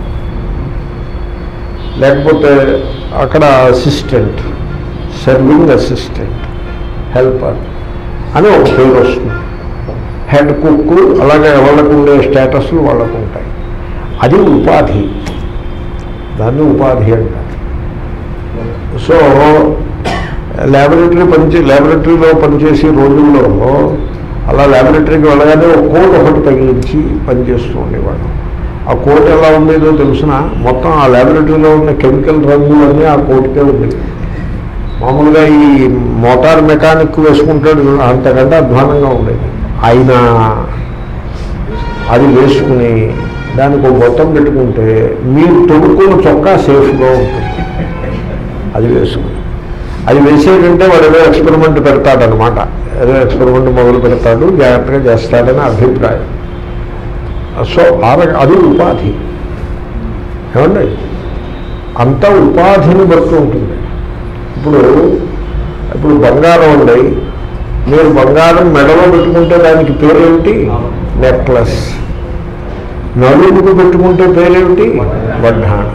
లేకపోతే అక్కడ అసిస్టెంట్ సర్వింగ్ అసిస్టెంట్ హెల్పర్ అని ఒక పేరు వస్తుంది హెడ్ కుక్ అలాగే వాళ్ళకు ఉండే స్టేటస్లు వాళ్ళకు ఉంటాయి అది ఉపాధి దాన్ని ఉపాధి అంటారు సో ల్యాబొరేటరీ పనిచే ల్యాబొరేటరీలో పనిచేసే రోజుల్లో అలా ల్యాబొరేటరీకి వెళ్ళగానే ఒక కోట్ ఒకటి తగిలించి పనిచేస్తూ ఉండేవాడు ఆ కోట్ ఎలా ఉండేదో తెలిసిన మొత్తం ఆ ల్యాబొరేటరీలో ఉన్న కెమికల్ రంగులన్నీ ఆ కోట్కే ఉండేవి మామూలుగా ఈ మోటార్ మెకానిక్ వేసుకుంటాడు అంతకంటే అధ్వానంగా ఉండేది ఆయన అది వేసుకుని దానికి ఒక గొట్టం పెట్టుకుంటే మీరు తొడుక్కున్న చొక్కా సేఫ్గా ఉంటుంది అది వేసుకుని అది వేసేటంటే వాడు ఏదో ఎక్స్పెరిమెంట్ పెడతాడనమాట ఏదో ఎక్స్పెరిమెంట్ మొదలు పెడతాడు జాగ్రత్తగా చేస్తాడని అభిప్రాయం సో ఆ రక- అది ఉపాధి ఏమండి అంత ఉపాధిని బట్టి ఉంటుంది ఇప్పుడు ఇప్పుడు బంగారం ఉంది మీరు బంగారం మెడలో పెట్టుకుంటే దానికి పేరేమిటి నెక్లెస్ నలుగుకు పెట్టుకుంటే పేరేమిటి వడ్డాణం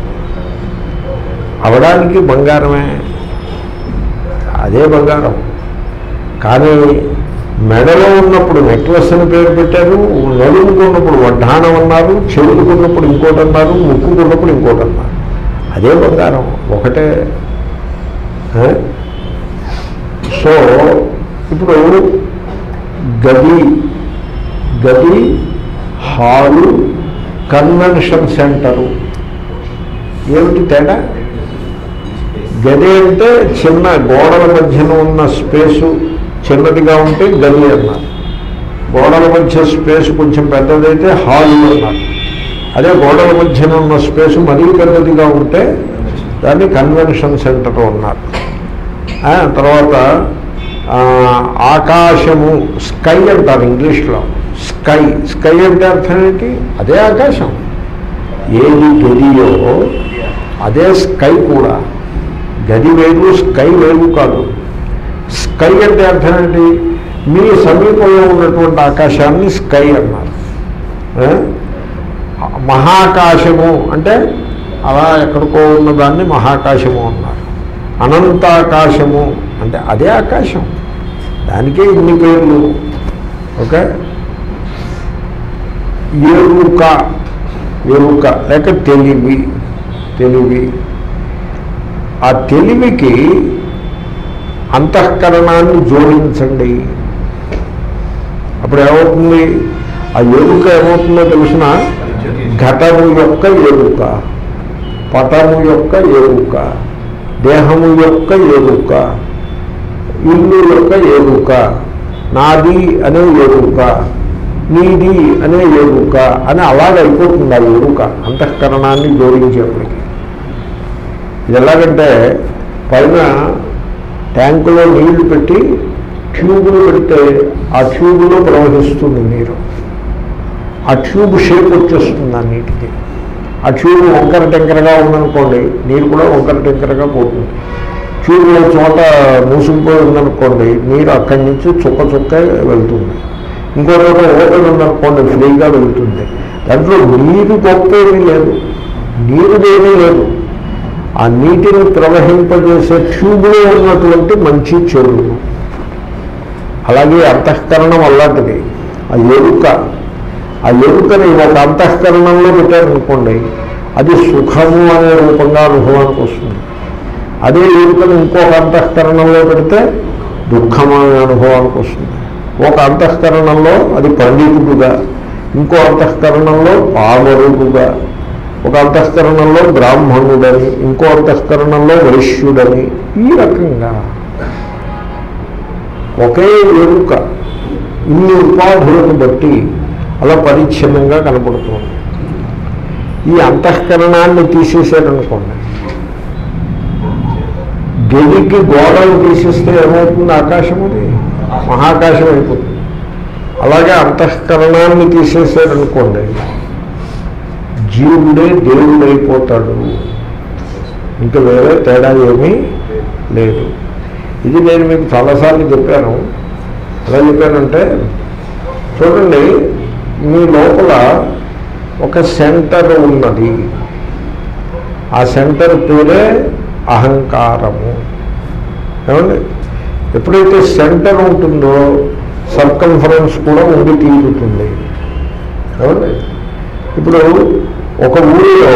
అవడానికి బంగారమే అదే బంగారం కానీ మెడలో ఉన్నప్పుడు నెక్లెస్ అని పేరు పెట్టారు నడుముకు ఉన్నప్పుడు వడ్డాణం అన్నారు చెవులకు ఉన్నప్పుడు ఇంకోటి అన్నారు ముక్కుకు ఉన్నప్పుడు ఇంకోటి అన్నారు అదే బంగారం ఒకటే ఆ? సో ఇప్పుడు గది గది హాలు కన్వెన్షన్ సెంటరు ఏమిటి తేడా గది అంటే చిన్న గోడల మధ్యన ఉన్న స్పేసు చిన్నదిగా ఉంటే గది అన్నారు గోడల మధ్య స్పేస్ కొంచెం పెద్దదైతే హాల్ అన్నారు అదే గోడల మధ్యన ఉన్న స్పేస్ మరీ పెద్దదిగా ఉంటే దాన్ని కన్వెన్షన్ సెంటర్ అన్నారు ఆ, తర్వాత ఆ, ఆకాశము స్కై అంటారు ఇంగ్లీష్లో స్కై స్కై అంటే అర్థం ఏంటి అదే ఆకాశం ఏది గదియో అదే స్కై కూడా గది వేరు స్కై వేరు కాదు స్కై అంటే అర్థం ఏంటి మీ సమీపంలో ఉన్నటువంటి ఆకాశాన్ని స్కై అన్నారు ఏ? మహాకాశము అంటే అలా ఎక్కడికో ఉన్నదాన్ని మహాకాశము అన్నారు అనంతాకాశము అంటే అదే ఆకాశం దానికే ఇన్ని పేర్లు ఓకే ఎరుక ఎరుక లేక తెలివి తెలివి ఆ తెలివికి అంతఃకరణాన్ని జోడించండి అప్పుడు ఏమవుతుంది ఆ ఎరుక ఏమవుతుందో తెలిసిన ఘటము యొక్క ఎరుక పటము యొక్క ఎరుక దేహము యొక్క ఎరుక ఇల్లు యొక్క ఎరుక నాది అనే ఎరుక నీది అనే ఎరుక అని అలాగే అయిపోతుంది ఆ ఎరుక అంతఃకరణాన్ని జోడించేప్పటికి ఇది ఎలాగంటే పైన ట్యాంకులో నీళ్లు పెట్టి ట్యూబులు పెడితే ఆ ట్యూబులో ప్రవహిస్తుంది నీరు ఆ ట్యూబ్ షేప్ వచ్చేస్తుంది ఆ నీటికి ఆ ట్యూబ్ వంకర టెంకరగా ఉందనుకోండి నీరు కూడా వంకర టెంకరగా పోతుంది ట్యూబ్ ఓ చోట మూసుకుపోయి ఉందనుకోండి నీరు అక్కడి నుంచి చుక్క చుక్క వెళ్తుంది ఇంకో చోట ఓపెన్ ఉందనుకోండి ఫ్రీగా వెళ్తుంది దాంట్లో నీరు గొప్పేమీ లేదు నీరుదేమీ లేదు ఆ నీటిని ప్రవహింపజేసే ట్యూబ్లో ఉన్నటువంటి మంచి చెడు అలాగే అంతఃకరణం అలాంటిది ఆ ఎరుక ఆ ఎరుకని ఒక అంతఃకరణంలో పెట్టారనుకోండి అది సుఖము అనే రూపంగా అనుభవానికి వస్తుంది అదే ఎరుకను ఇంకొక అంతఃకరణంలో పెడితే దుఃఖం అనే అనుభవానికి వస్తుంది ఒక అంతఃకరణంలో అది పండితుడుగా ఇంకో అంతఃకరణంలో పామరుడుగా ఒక అంతఃకరణంలో బ్రాహ్మణుడని ఇంకో అంతఃకరణంలో వైశ్యుడని ఈ రకంగా ఒకే ఎరుక ఇన్ని ఉపాధులను బట్టి అలా పరిచ్ఛిన్నంగా కనపడుతుంది ఈ అంతఃకరణాన్ని తీసేసారనుకోండి గదికి గోడలు తీసేస్తే ఏమవుతుంది ఆకాశం అది మహాకాశం అయిపోతుంది అలాగే అంతఃకరణాన్ని తీసేసారనుకోండి జీవుడే దేవుడు అయిపోతాడు ఇంకా వేరే తేడా ఏమీ లేదు ఇది నేను మీకు చాలాసార్లు చెప్పాను ఎలా చెప్పానంటే చూడండి మీ లోపల ఒక సెంటర్ ఉన్నది ఆ సెంటర్ పేరే అహంకారము ఏమండి ఎప్పుడైతే సెంటర్ ఉంటుందో సర్కంఫరెన్స్ కూడా ఉండి తీరుతుంది ఏమండి ఇప్పుడు ఒక ఊరిలో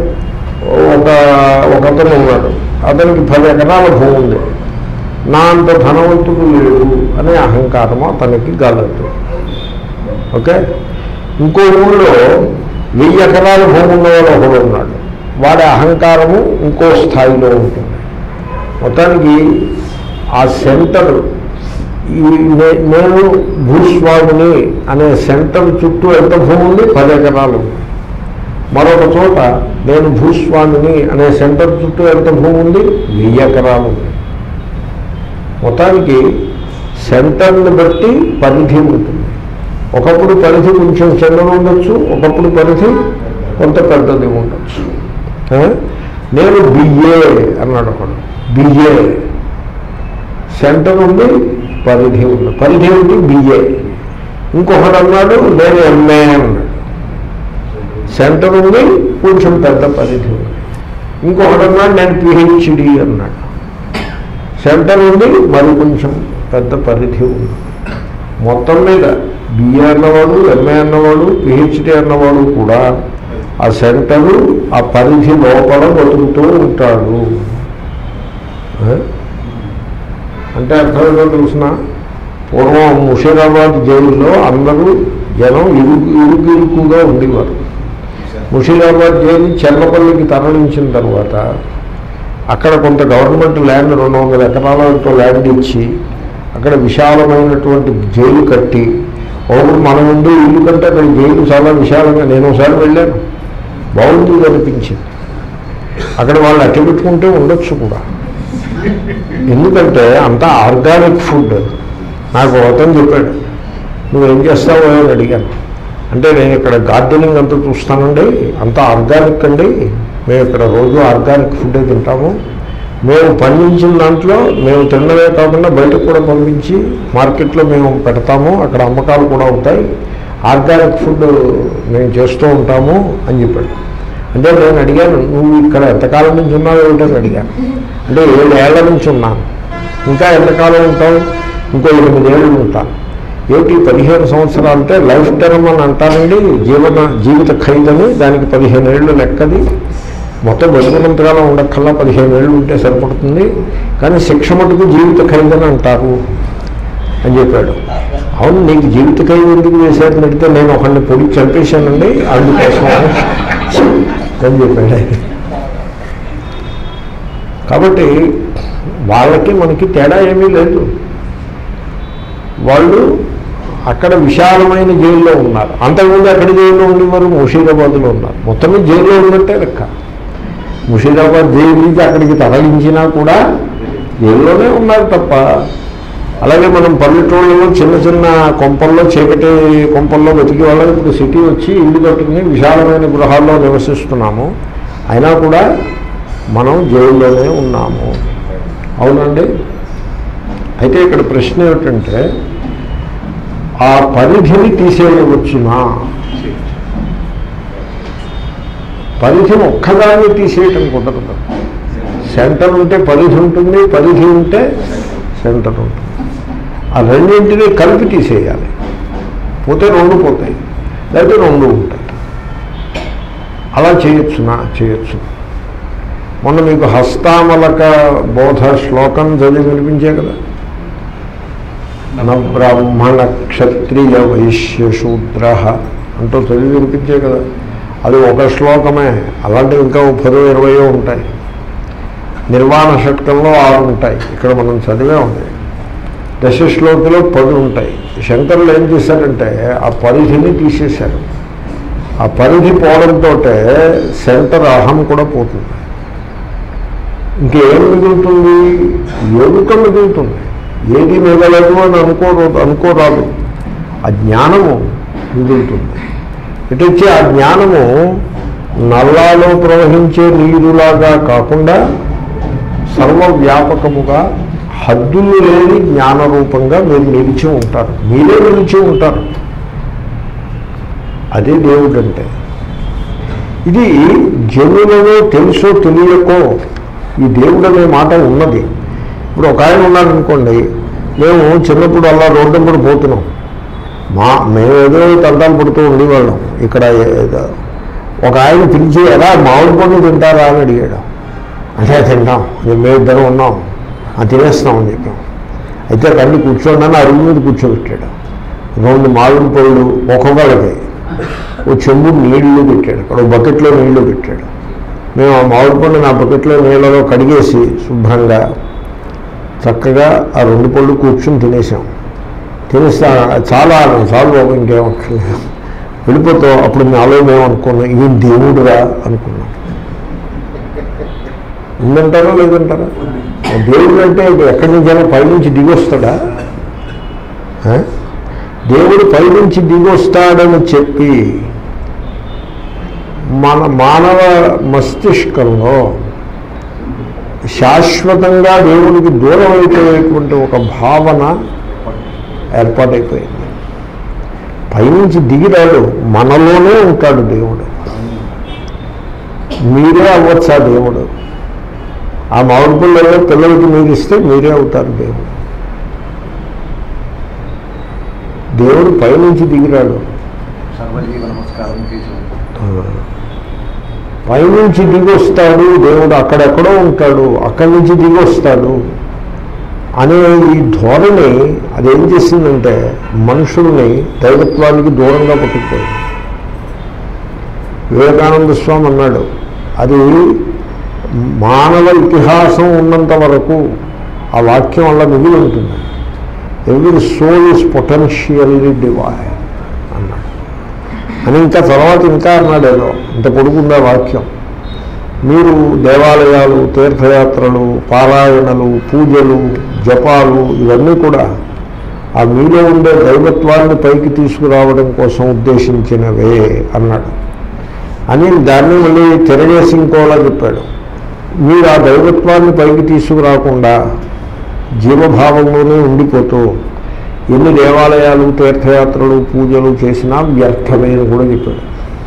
ఒక ఒక అతను ఉన్నాడు అతనికి పది ఎకరాల భూమి ఉంది నా అంత ధనవంతుడు లేడు అనే అహంకారము అతనికి గలదు ఓకే ఇంకో ఊళ్ళో వెయ్యి ఎకరాల భూమి ఉన్నవాడు ఒకడు ఉన్నాడు వాడి అహంకారము ఇంకో స్థాయిలో ఉంటుంది మొత్తానికి ఆ సెంటర్ ఈ నే- నేను భూస్వామిని అనే సెంటర్ చుట్టూ ఎంత భూమి ఉంది పది ఎకరాలు ఉంది మరొక చోట నేను భూస్వామిని అనే సెంటర్ చుట్టూ ఎంత భూమి ఉంది వెయ్యి ఎకరాలు ఉంది మొత్తానికి సెంటర్ని బట్టి పరిధి ఉంటుంది ఒకప్పుడు పరిధి కొంచెం చిన్నది ఉండొచ్చు ఒకప్పుడు పరిధి కొంత పెద్దది ఉండొచ్చు ఆ? నేను బిఏ అన్నాడు ఒకడు బిఏ సెంటర్ ఉంది పరిధి ఉంది పరిధి ఉంది బిఏ ఇంకొకడు అన్నాడు నేను ఎంఏ అన్నాడు సెంటర్ ఉంది కొంచెం పెద్ద పరిధి ఉంది ఇంకొకడు అన్నాడు నేను పిహెచ్డి అన్నాడు సెంటర్ ఉంది మరి కొంచెం పెద్ద పరిధి ఉంది మొత్తం మీద బిఏ అన్నవాడు ఎంఏ అన్నవాడు పిహెచ్డి అన్నవాడు కూడా ఆ సెంటరు ఆ పరిధి లోపల బతుకుతూ ఉంటాడు ఆ? అంటే అర్థమైందో తెలిసిన పూర్వం ముషీరాబాద్ జైల్లో అందరూ జనం ఇరుగు ఇరుగు ఇరుకుగా ఉండేవారు ముషీరాబాద్ జైలు చెర్లపల్లికి తరలించిన తర్వాత అక్కడ కొంత గవర్నమెంట్ ల్యాండ్ రెండు వందల ఎకరాలతో ల్యాండ్ ఇచ్చి అక్కడ విశాలమైనటువంటి జైలు కట్టి ఒకరు మన ముందు ఇల్లు కంటే అక్కడ జైలు చాలా విశాలంగా నేను ఒకసారి వెళ్ళాను బాగుంది అనిపించింది అక్కడ వాళ్ళు అట్టి పెట్టుకుంటే ఉండొచ్చు కూడా ఎందుకంటే అంతా ఆర్గానిక్ ఫుడ్ నాకు ఒకతను చెప్పాడు నువ్వేం చేస్తావో అని అడిగాను అంటే నేను ఇక్కడ గార్డెనింగ్ అంతా చూస్తానండి అంతా ఆర్గానిక్ అండి మేము ఇక్కడ రోజు ఆర్గానిక్ ఫుడ్ తింటాము మేము పండించిన దాంట్లో మేము తినడమే కాకుండా బయటకు కూడా పంపించి మార్కెట్లో మేము పెడతాము అక్కడ అమ్మకాలు కూడా అవుతాయి ఆర్గానిక్ ఫుడ్ మేము చేస్తూ ఉంటాము అని చెప్పాడు అంటే నేను అడిగాను నువ్వు ఇక్కడ ఎంతకాలం నుంచి ఉన్నావు ఏమిటని అడిగాను అంటే ఏడేళ్ల నుంచి ఉన్నాను ఇంకా ఎంతకాలం ఉంటావు ఇంకో ఎనిమిదేళ్ళు ఉంటాను ఏమిటి పదిహేను సంవత్సరాలు అంటే లైఫ్ టర్మ్ అని అంటారండి జీవన జీవిత ఖైదని దానికి పదిహేను ఏళ్ళు లెక్కది మొత్తం బతుకున్నంతకాలం ఉండక్కల్లా పదిహేను ఏళ్ళు ఉంటే సరిపడుతుంది కానీ శిక్ష మటుకు జీవిత ఖైదని అంటారు అని చెప్పాడు అవును నీకు జీవిత ఖైదు ఎందుకు వేశారని అడిగితే నేను ఒకరిని పొడి చంపేశానండి అందుకోసం అని చెప్పాడు ఆయన. కాబట్టి వాళ్ళకి మనకి తేడా ఏమీ లేదు వాళ్ళు అక్కడ విశాలమైన జైల్లో ఉన్నారు అంతకుముందు అక్కడ జైల్లో ఉండేవారు ముషీరాబాద్లో ఉన్నారు మొత్తం మీద జైల్లో ఉన్నట్టే లెక్క ముషీరాబాద్ జైలు నుంచి అక్కడికి తరలించినా కూడా జైల్లోనే ఉన్నారు తప్ప అలాగే మనం పల్లెటూళ్ళలో చిన్న చిన్న కొంపల్లో చీకటి కొంపల్లో వెతికి వాళ్ళకి ఇప్పుడు సిటీ వచ్చి ఇల్లు కట్టుకుని విశాలమైన గృహాల్లో నివసిస్తున్నాము అయినా కూడా మనం జైల్లోనే ఉన్నాము అవునండి అయితే ఇక్కడ ప్రశ్న ఏమిటంటే ఆ పరిధిని తీసేయవచ్చునా పరిధిని ఒక్కదాన్ని తీసేయటం కుదరదు సెంటర్ ఉంటే పరిధి ఉంటుంది పరిధి ఉంటే సెంటర్ ఉంటుంది ఆ రెండింటినీ కలిపి తీసేయాలి పోతే రెండు పోతాయి లేకపోతే రెండు ఉంటాయి అలా చేయొచ్చునా చేయొచ్చు మొన్న మీకు హస్తామలక బోధ శ్లోకం చదివి వినిపించే కదా న బ్రాహ్మణ క్షత్రియ వైశ్య శూద్ర అంటూ చదివి వినిపించే కదా అది ఒక శ్లోకమే అలాంటివి ఇంకా ఓ పదో ఇరవయో ఉంటాయి నిర్వాణ షట్కంలో ఆరు ఉంటాయి ఇక్కడ మనం చదివే ఉంది దశ శ్లోకిలో పది ఉంటాయి శంకరులు ఏం చేశారంటే ఆ పరిధిని తీసేశారు ఆ పరిధి పోవడంతో సెంటర్ అహం కూడా పోతుంది ఇంకేం మిగులుతుంది ఎరుక మిగులుతుంది ఏది మిగలదు అని అనుకోరు అనుకోరాదు ఆ జ్ఞానము మిగులుతుంది ఇటు వచ్చి ఆ జ్ఞానము నల్లాలో ప్రవహించే నీరులాగా కాకుండా సర్వవ్యాపకముగా హద్దులు లేని జ్ఞానరూపంగా మీరు నిలిచి ఉంటారు మీరే నిలిచి ఉంటారు అదే దేవుడు అంటే ఇది జనులను తెలుసో తెలియకో ఈ దేవుడు అనే మాట ఉన్నది ఇప్పుడు ఒక ఆయన ఉన్నారనుకోండి మేము చిన్నప్పుడు అలా రోడ్డు కూడా పోతున్నాం మా మేము ఏదో తంటాలు పడుతూ ఉండేవాళ్ళం ఇక్కడ ఏదో ఒక ఆయన పిలిచి ఎలా మామిడి పండు తింటారా అని అడిగాడు అంటే తింటాం మేము ఇద్దరం ఉన్నాం అది తినేస్తామని చెప్పాం అయితే రండి కూర్చోండి అని అరుగు మీద కూర్చోబెట్టాడు రెండు మామిడి పళ్ళు ఒక్కొక్కళ్ళకి ఓ చెంబు నీళ్లు పెట్టాడు అక్కడ ఒక బకెట్లో నీళ్లు పెట్టాడు మేము ఆ మామిడి పండు నా బకెట్లో నీళ్ళలో కడిగేసి శుభ్రంగా చక్కగా ఆ రెండు పళ్ళు కూర్చుని తినేసాం తినేస్తా చాలా చాలు బాబు ఇంకేం అక్కర్లేదు వెళ్ళిపోతాం అప్పుడు నాలో మేము అనుకున్నాం ఈయన దేవుడురా అనుకున్నాం ఉందంటారా లేదంటారా ఆ దేవుడు అంటే ఇప్పుడు ఎక్కడి నుంచైనా పైనుంచి దిగి వస్తాడా ఆ? దేవుడు పైనుంచి దిగి వస్తాడని చెప్పి మన మానవ మస్తిష్కంలో శాశ్వతంగా దేవుడికి దూరం అయిపోయేటువంటి ఒక భావన ఏర్పాటైపోయింది పైనుంచి దిగిరాడు మనలోనే ఉంటాడు దేవుడు మీరే అవ్వచ్చు ఆ దేవుడు ఆ మామిడి పిల్లల్లో పిల్లలకి మీరు ఇస్తే మీరే అవుతారు దేవుడు దేవుడు పైనుంచి దిగిరాడు సర్వజీవ నమస్కారం తీసుకుంటాం పైనుంచి దిగి వస్తాడు దేవుడు అక్కడెక్కడో ఉంటాడు అక్కడి నుంచి దిగి వస్తాడు అనే ఈ ధోరణి అదేం చేసిందంటే మనుషుల్ని దైవత్వానికి దూరంగా పట్టుకుపోయింది వివేకానంద స్వామి అన్నాడు అది మానవ ఇతిహాసం ఉన్నంత వరకు ఆ వాక్యం అలా మిగిలి ఉంటుంది every soul is potentially divine అన్నాడు అని ఇంకా తర్వాత ఇంకా అన్నాడు ఏదో ఇంత పొడుగుందా వాక్యం మీరు దేవాలయాలు తీర్థయాత్రలు పారాయణలు పూజలు జపాలు ఇవన్నీ కూడా ఆ మీలో ఉండే దైవత్వాన్ని పైకి తీసుకురావడం కోసం ఉద్దేశించినవే అన్నాడు అని దాన్ని మళ్ళీ తిరగేసి ఇంకోలా చెప్పాడు మీరు ఆ దైవత్వాన్ని పైకి తీసుకురాకుండా జీవభావంలోనే ఉండిపోతూ ఎన్ని దేవాలయాలు తీర్థయాత్రలు పూజలు చేసినా వ్యర్థమే అని కూడా చెప్పాడు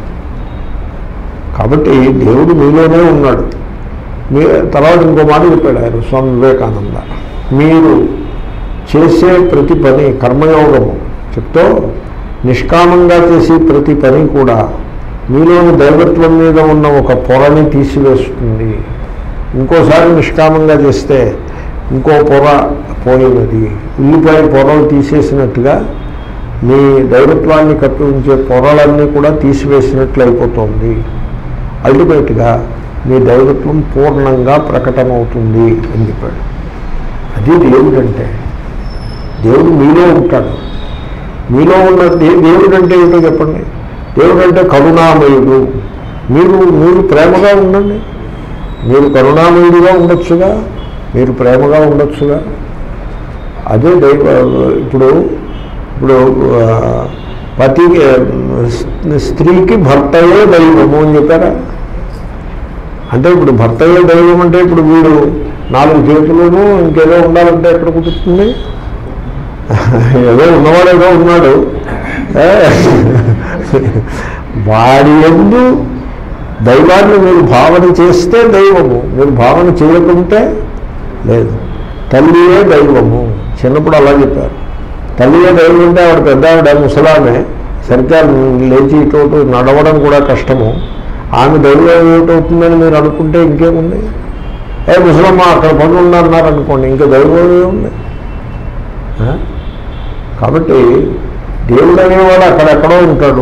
కాబట్టి దేవుడు మీలోనే ఉన్నాడు మీ తర్వాత ఇంకో మాట చెప్పాడు ఆయన స్వామి వివేకానంద మీరు చేసే ప్రతి పని కర్మయోగము చెప్తూ నిష్కామంగా చేసే ప్రతి పని కూడా మీలోని దైవత్వం మీద ఉన్న ఒక పొరని తీసివేస్తుంది ఇంకోసారి నిష్కామంగా చేస్తే ఇంకో పొర పోయినది ఉల్లిపాయ పొరలు తీసేసినట్టుగా మీ దైవత్వాన్ని కప్పి ఉంచే పొరలన్నీ కూడా తీసివేసినట్లు అయిపోతుంది అల్టిమేట్గా మీ దైవత్వం పూర్ణంగా ప్రకటమవుతుంది అని చెప్పాడు అది దేవుడంటే దేవుడు మీలో ఉంటాడు మీలో ఉన్న దే- దేవుడు అంటే ఏంటో చెప్పండి దేవుడు అంటే కరుణామయుడు మీరు మీరు ప్రేమగా ఉండండి మీరు కరుణామయుడిగా ఉండొచ్చుగా మీరు ప్రేమగా ఉండొచ్చుగా అదే దైవ ఇప్పుడు ఇప్పుడు ఆ, పతికి ఆ, స్త్రీకి భర్తయే దైవము అని చెప్పారా అంటే ఇప్పుడు భర్తయే దైవం అంటే ఇప్పుడు వీడు నాలుగు చేతులను ఇంకేదో ఉండాలంటే ఎక్కడ కుదురుతుంది ఏదో ఉన్నవాడు ఏదో ఉన్నాడు ఏ? వాడి ఎందు దైవాన్ని మీరు భావన చేస్తే దైవము మీరు భావన చేయకుంటే లేదు తల్లియే దైవము చిన్నప్పుడు అలా చెప్పారు తల్లియే దైవం అంటే ఆవిడ పెద్ద ఆవిడ ముసలామే సరిగ్గా లేచి ఇటు నడవడం కూడా కష్టము ఆమె దైవం ఏమిటవుతుందని మీరు అనుకుంటే ఇంకేముంది ఏ ముసలమ్మ అక్కడ పనులు ఉన్నారు అనుకోండి ఇంకా దైవం ఏముంది ఆ? కాబట్టి దేవుడు అనేవాడు అక్కడెక్కడో ఉంటాడు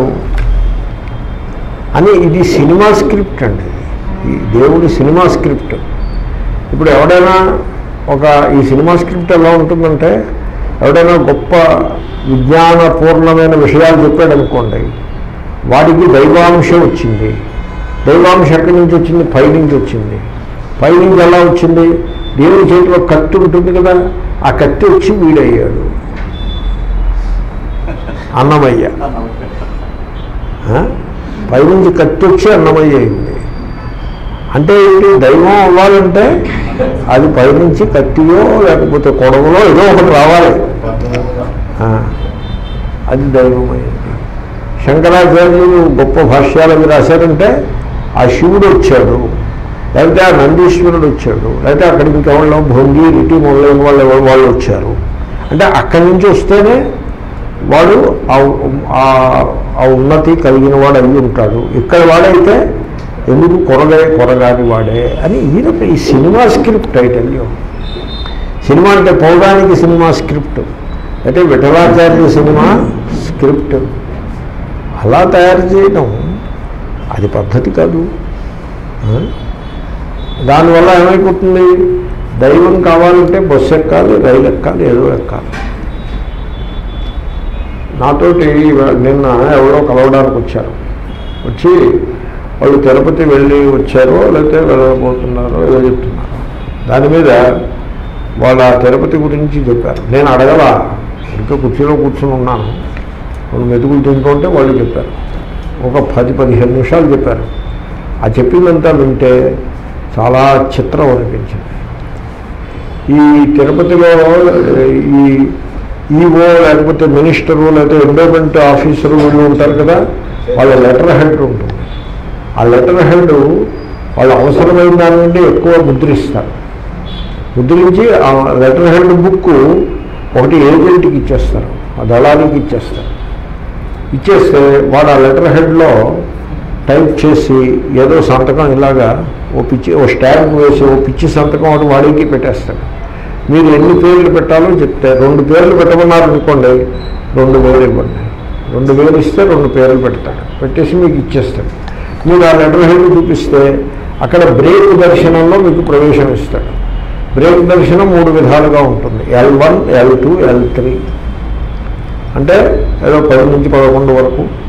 అని ఇది సినిమా స్క్రిప్ట్ అండి ఈ దేవుడి సినిమా స్క్రిప్ట్ ఇప్పుడు ఎవడైనా ఒక ఈ సినిమా స్క్రిప్ట్ ఎలా ఉంటుందంటే ఎవడైనా గొప్ప విజ్ఞానపూర్ణమైన విషయాలు చెప్పాడు అనుకోండి వాడికి దైవాంశం వచ్చింది దైవాంశం ఎక్కడి నుంచి వచ్చింది పై నుంచి వచ్చింది పై నుంచి ఎలా వచ్చింది దేవుడి చేతిలో కత్తి ఉంటుంది కదా ఆ కత్తి వచ్చి వీడయ్యాడు అన్నమయ్య ఆ? పైనుంచి కత్తి వచ్చి అన్నమయ్య అయింది అంటే ఏంటి దైవం అవ్వాలంటే అది పైనుంచి కత్తియో లేకపోతే కొడవలో ఏదో ఒకటి రావాలి ఆ, అది దైవం అయింది శంకరాచార్యులు గొప్ప భాష్యాలు అవి రాశారంటే ఆ శివుడు వచ్చాడు లేకపోతే ఆ నందీశ్వరుడు వచ్చాడు లేకపోతే అక్కడికి ఇంకెవరో భొంగి రిటి మొదలైన వాళ్ళు ఎవరు వాళ్ళు వచ్చారు అంటే అక్కడి నుంచి వస్తేనే వాడు ఆ- ఆ- ఆ ఉన్నతి కలిగిన వాడు అయి ఉంటాడు ఇక్కడ వాడైతే ఎందుకు కొరగా కొరగాని వాడే అని ఈయన ఈ సినిమా స్క్రిప్ట్ టైటల్యో సినిమా అంటే పౌరాణిక సినిమా స్క్రిప్ట్ అంటే విఠలాచార్య సినిమా స్క్రిప్ట్ అలా తయారు చేయడం అది పద్ధతి కాదు ఆ? దానివల్ల ఏమైపోతుంది దైవం కావాలంటే బస్సు ఎక్కాలి రైలు ఎక్కాలి ఏదో ఎక్కాలి నాతోటి ఇవా- నిన్న ఎవరో కలవడానికి వచ్చారు వచ్చి వాళ్ళు తిరుపతి వెళ్ళి వచ్చారో లేకపోతే వెళ్ళబోతున్నారో ఏదో చెప్తున్నారు దాని మీద వాళ్ళ తిరుపతి గురించి చెప్పారు నేను అడగలా ఇంకా కుర్చీలో కూర్చొని ఉన్నాను వాళ్ళు మెతుకులు తింటుంటే వాళ్ళు చెప్పారు ఒక పది పదిహేను నిమిషాలు చెప్పారు ఆ చెప్పిందంతా వింటే చాలా చిత్రం అనిపించింది ఈ తిరుపతిలో ఈ ఈఓ లేకపోతే మినిస్టరు లేకపోతే ఎండోమెంట్ ఆఫీసరు వీళ్ళు ఉంటారు కదా వాళ్ళ లెటర్ హెడ్ ఉంటుంది ఆ లెటర్ హెడ్ వాళ్ళు అవసరమైన దాని నుండి ఎక్కువ ముద్రిస్తారు ముద్రించి ఆ లెటర్ హెడ్ బుక్ ఒకటి ఏజెంట్కి ఇచ్చేస్తారు ఆ దళానికి ఇచ్చేస్తారు ఇచ్చేస్తే వాడు ఆ లెటర్ హెడ్లో టైప్ చేసి ఏదో సంతకం ఇలాగా ఓ పిచ్చి ఓ స్టాంప్ వేసి ఓ పిచ్చి సంతకం ఒకటి వాడికి పెట్టేస్తాడు మీరు ఎన్ని పేర్లు పెట్టాలో చెప్తే రెండు పేర్లు పెట్టమన్నారు అనుకోండి రెండు వేలు ఇవ్వండి రెండు వేలు ఇస్తే రెండు పేర్లు పెడతాడు పెట్టేసి మీకు ఇచ్చేస్తాడు మీరు ఆ లెటర్ హెడ్ చూపిస్తే అక్కడ బ్రేక్ దర్శనంలో మీకు ప్రవేశం ఇస్తాడు బ్రేక్ దర్శనం మూడు విధాలుగా ఉంటుంది L one L two L three అంటే ఏదో పది నుంచి పదకొండు వరకు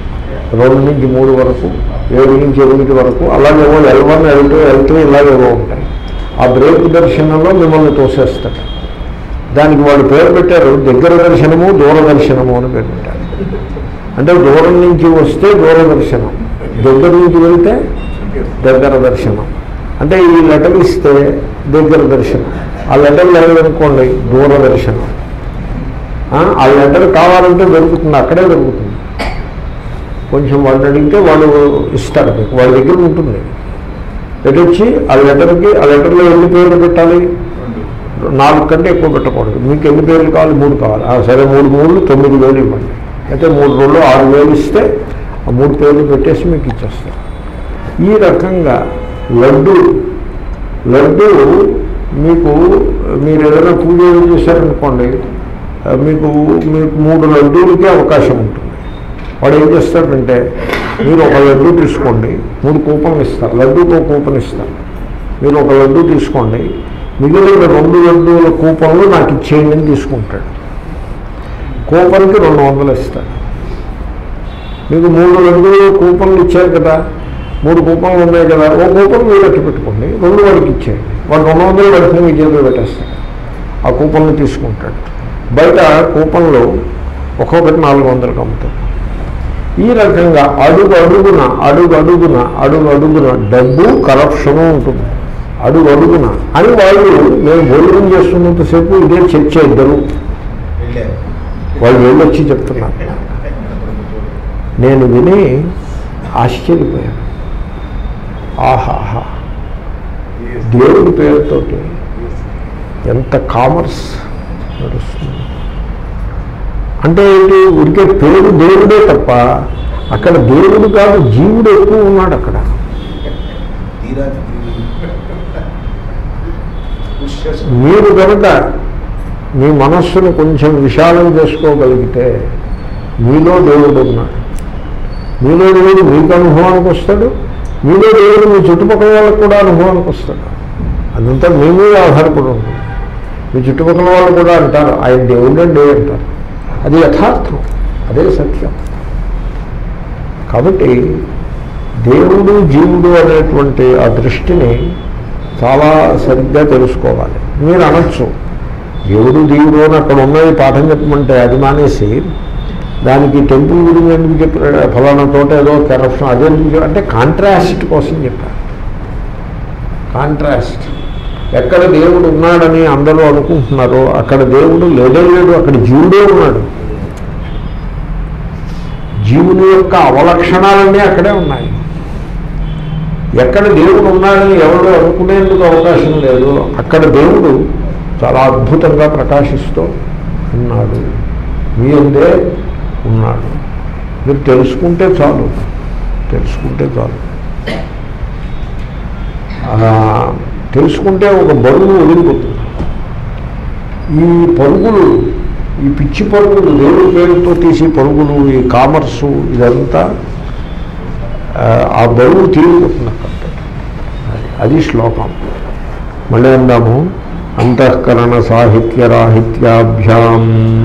రెండు నుంచి మూడు వరకు ఏడు నుంచి ఎనిమిది వరకు అలాగేమో L one L two L three ఇలాగేవో ఉంటాయి ఆ బ్రేక్ దర్శనంలో మిమ్మల్ని తోసేస్తాడు దానికి వాళ్ళు పేరు పెట్టారు దగ్గర దర్శనము దూరదర్శనము అని పేరు పెట్టారు అంటే దూరం నుంచి వస్తే దూరదర్శనం దగ్గర నుంచి వెళ్తే దగ్గర దర్శనం అంటే ఈ లెటర్ ఇస్తే దగ్గర దర్శనం ఆ లెటర్ లేదనుకోండి దూరదర్శనం ఆ, ఆ లెటర్ కావాలంటే దొరుకుతుంది అక్కడే దొరుకుతుంది కొంచెం వాళ్ళు అడిగితే వాళ్ళు ఇస్తారు మీకు వాళ్ళ దగ్గర ఉంటుంది పెట్టొచ్చి ఆ లెటర్కి ఆ లెటర్లో ఎన్ని పేర్లు పెట్టాలి నాలుగు కంటే ఎక్కువ పెట్టకూడదు మీకు ఎన్ని పేర్లు కావాలి మూడు కావాలి ఆ, సరే మూడు మూడు తొమ్మిది వేలు ఇవ్వండి అయితే మూడు రోజులు ఆరు వేలు ఇస్తే ఆ మూడు పేర్లు పెట్టేసి మీకు ఇచ్చేస్తారు ఈ రకంగా లడ్డు లడ్డు మీకు మీరు ఏదైనా పూజ చేశారనుకోండి ఆ, మీకు మీకు మూడు లడ్డూలకి అవకాశం ఉంటుంది వాడు ఏం చేస్తాడంటే మీరు ఒక లడ్డు తీసుకోండి మూడు కూపన్లు ఇస్తారు లడ్డూకి ఒక కూపన్ ఇస్తారు మీరు ఒక లడ్డు తీసుకోండి మిగిలిన రెండు లడ్డూల కూపన్లు నాకు ఇచ్చేయండి అని తీసుకుంటాడు కూపన్కి రెండు వందలు ఇస్తాడు మీకు మూడు లడ్డూలు కూపన్లు ఇచ్చారు కదా మూడు కూపన్లు ఉన్నాయి కదా ఓ కూపన్ మీరు అట్టు పెట్టుకోండి రెండు వాడికి ఇచ్చేయండి వాడు రెండు వందలు పెడితే మీ జేబులో పెట్టేస్తాడు ఆ కూపన్లు తీసుకుంటాడు బయట కూపన్లు ఒక్కొక్కటి నాలుగు వందలకు అమ్ముతాడు ఈ రకంగా అడుగు అడుగున అడుగు అడుగున అడుగు అడుగున డబ్బు కరప్షను ఉంటుంది అడుగు అడుగున అని వాళ్ళు మేము భోజనం చేస్తున్నంతసేపు ఇదే చర్చ ఇద్దరు వెళ్ళారు వాళ్ళు వెళ్ళొచ్చి చెప్తున్నారు నేను విని ఆశ్చర్యపోయాను ఆహాహా దేవుడి పేరుతోటి ఎంత కామర్స్ నడుస్తుంది అంటే ఏంటి ఉడికే పేరు దేవుడే తప్ప అక్కడ దేవుడు కాదు జీవుడు ఎక్కువ ఉన్నాడు అక్కడ తీరా మీరు కనుక మీ మనస్సును కొంచెం విశాలం చేసుకోగలిగితే మీలో దేవుడు ఉన్నాడు మీలో దేవుడు మీకు అనుభవానికి వస్తాడు మీలో దేవుడు మీ చుట్టుపక్కల వాళ్ళకు కూడా అనుభవానికి వస్తాడు అదంతా మీ మీద ఆధారపడి ఉంటుంది మీ చుట్టుపక్కల వాళ్ళు కూడా అంటారు ఆయన దేవుడు అండి అంటారు అది యథార్థం అదే సత్యం కాబట్టి దేవుడు జీవుడు అనేటువంటి ఆ దృష్టిని చాలా సరిగ్గా తెలుసుకోవాలి మీరు అనొచ్చు దేవుడు దేవుడు అని అక్కడ ఉన్నది పాఠం చెప్పమంటే అది మానేసి దానికి టెంపుల్ గురించి ఎందుకు చెప్పారు ఫలానా తోట ఏదో కరప్షన్ అదే ఎందుకు చెప్పారు? అంటే కాంట్రాస్ట్ కోసం చెప్పారు కాంట్రాస్ట్ ఎక్కడ దేవుడు ఉన్నాడని అందరూ అనుకుంటున్నారో అక్కడ దేవుడు లేదే లేడు అక్కడ జీవుడే ఉన్నాడు జీవుని యొక్క అవలక్షణాలన్నీ అక్కడే ఉన్నాయి ఎక్కడ దేవుడు ఉన్నాడని ఎవరు అనుకునేందుకు అవకాశం లేదు అక్కడ దేవుడు చాలా అద్భుతంగా ప్రకాశిస్తూ ఉన్నాడు మీ అందే ఉన్నాడు మీరు తెలుసుకుంటే చాలు తెలుసుకుంటే చాలు ఆ, తెలుసుకుంటే ఒక బరువు వదిలిపోతుంది ఈ పరుగులు ఈ పిచ్చి పరుగులు దేవుడి పేరుతో తీసి పరుగులు ఈ కామర్సు ఇదంతా ఆ, ఆ బరువు తీరిపోతుంది అక్కడ అది- అది శ్లోకం మళ్ళీ అందాము అంతఃకరణ సాహిత్య రాహిత్యాభ్యాం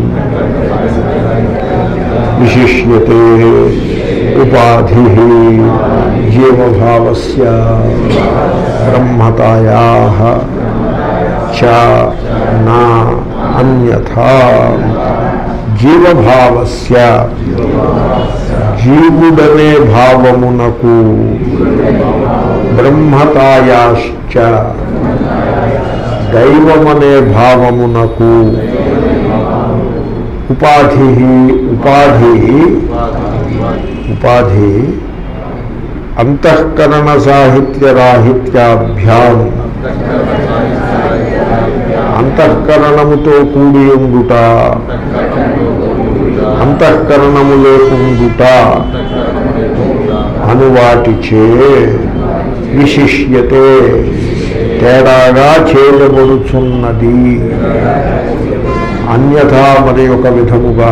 విశిష్యతే ఉపాధి జీవభావస్య బ్రహ్మతాయా చ నా అన్యథా జీవభావస్య జీవుడనే భావమునకు బ్రహ్మతాయాశ్చ దైవమనే భావమునకు ఉపాధి ఉపాధి ఉపాధి అంతఃకరణ సాహిత్య రాహిత్యాభ్యాం అంతఃకరణముతో కూడి ఉండుట అంతఃకరణము లేకుండుట అను వాటిచే విశిష్యతే తేడాగా చేయబడుచున్నది అన్యథా మరి ఒక విధముగా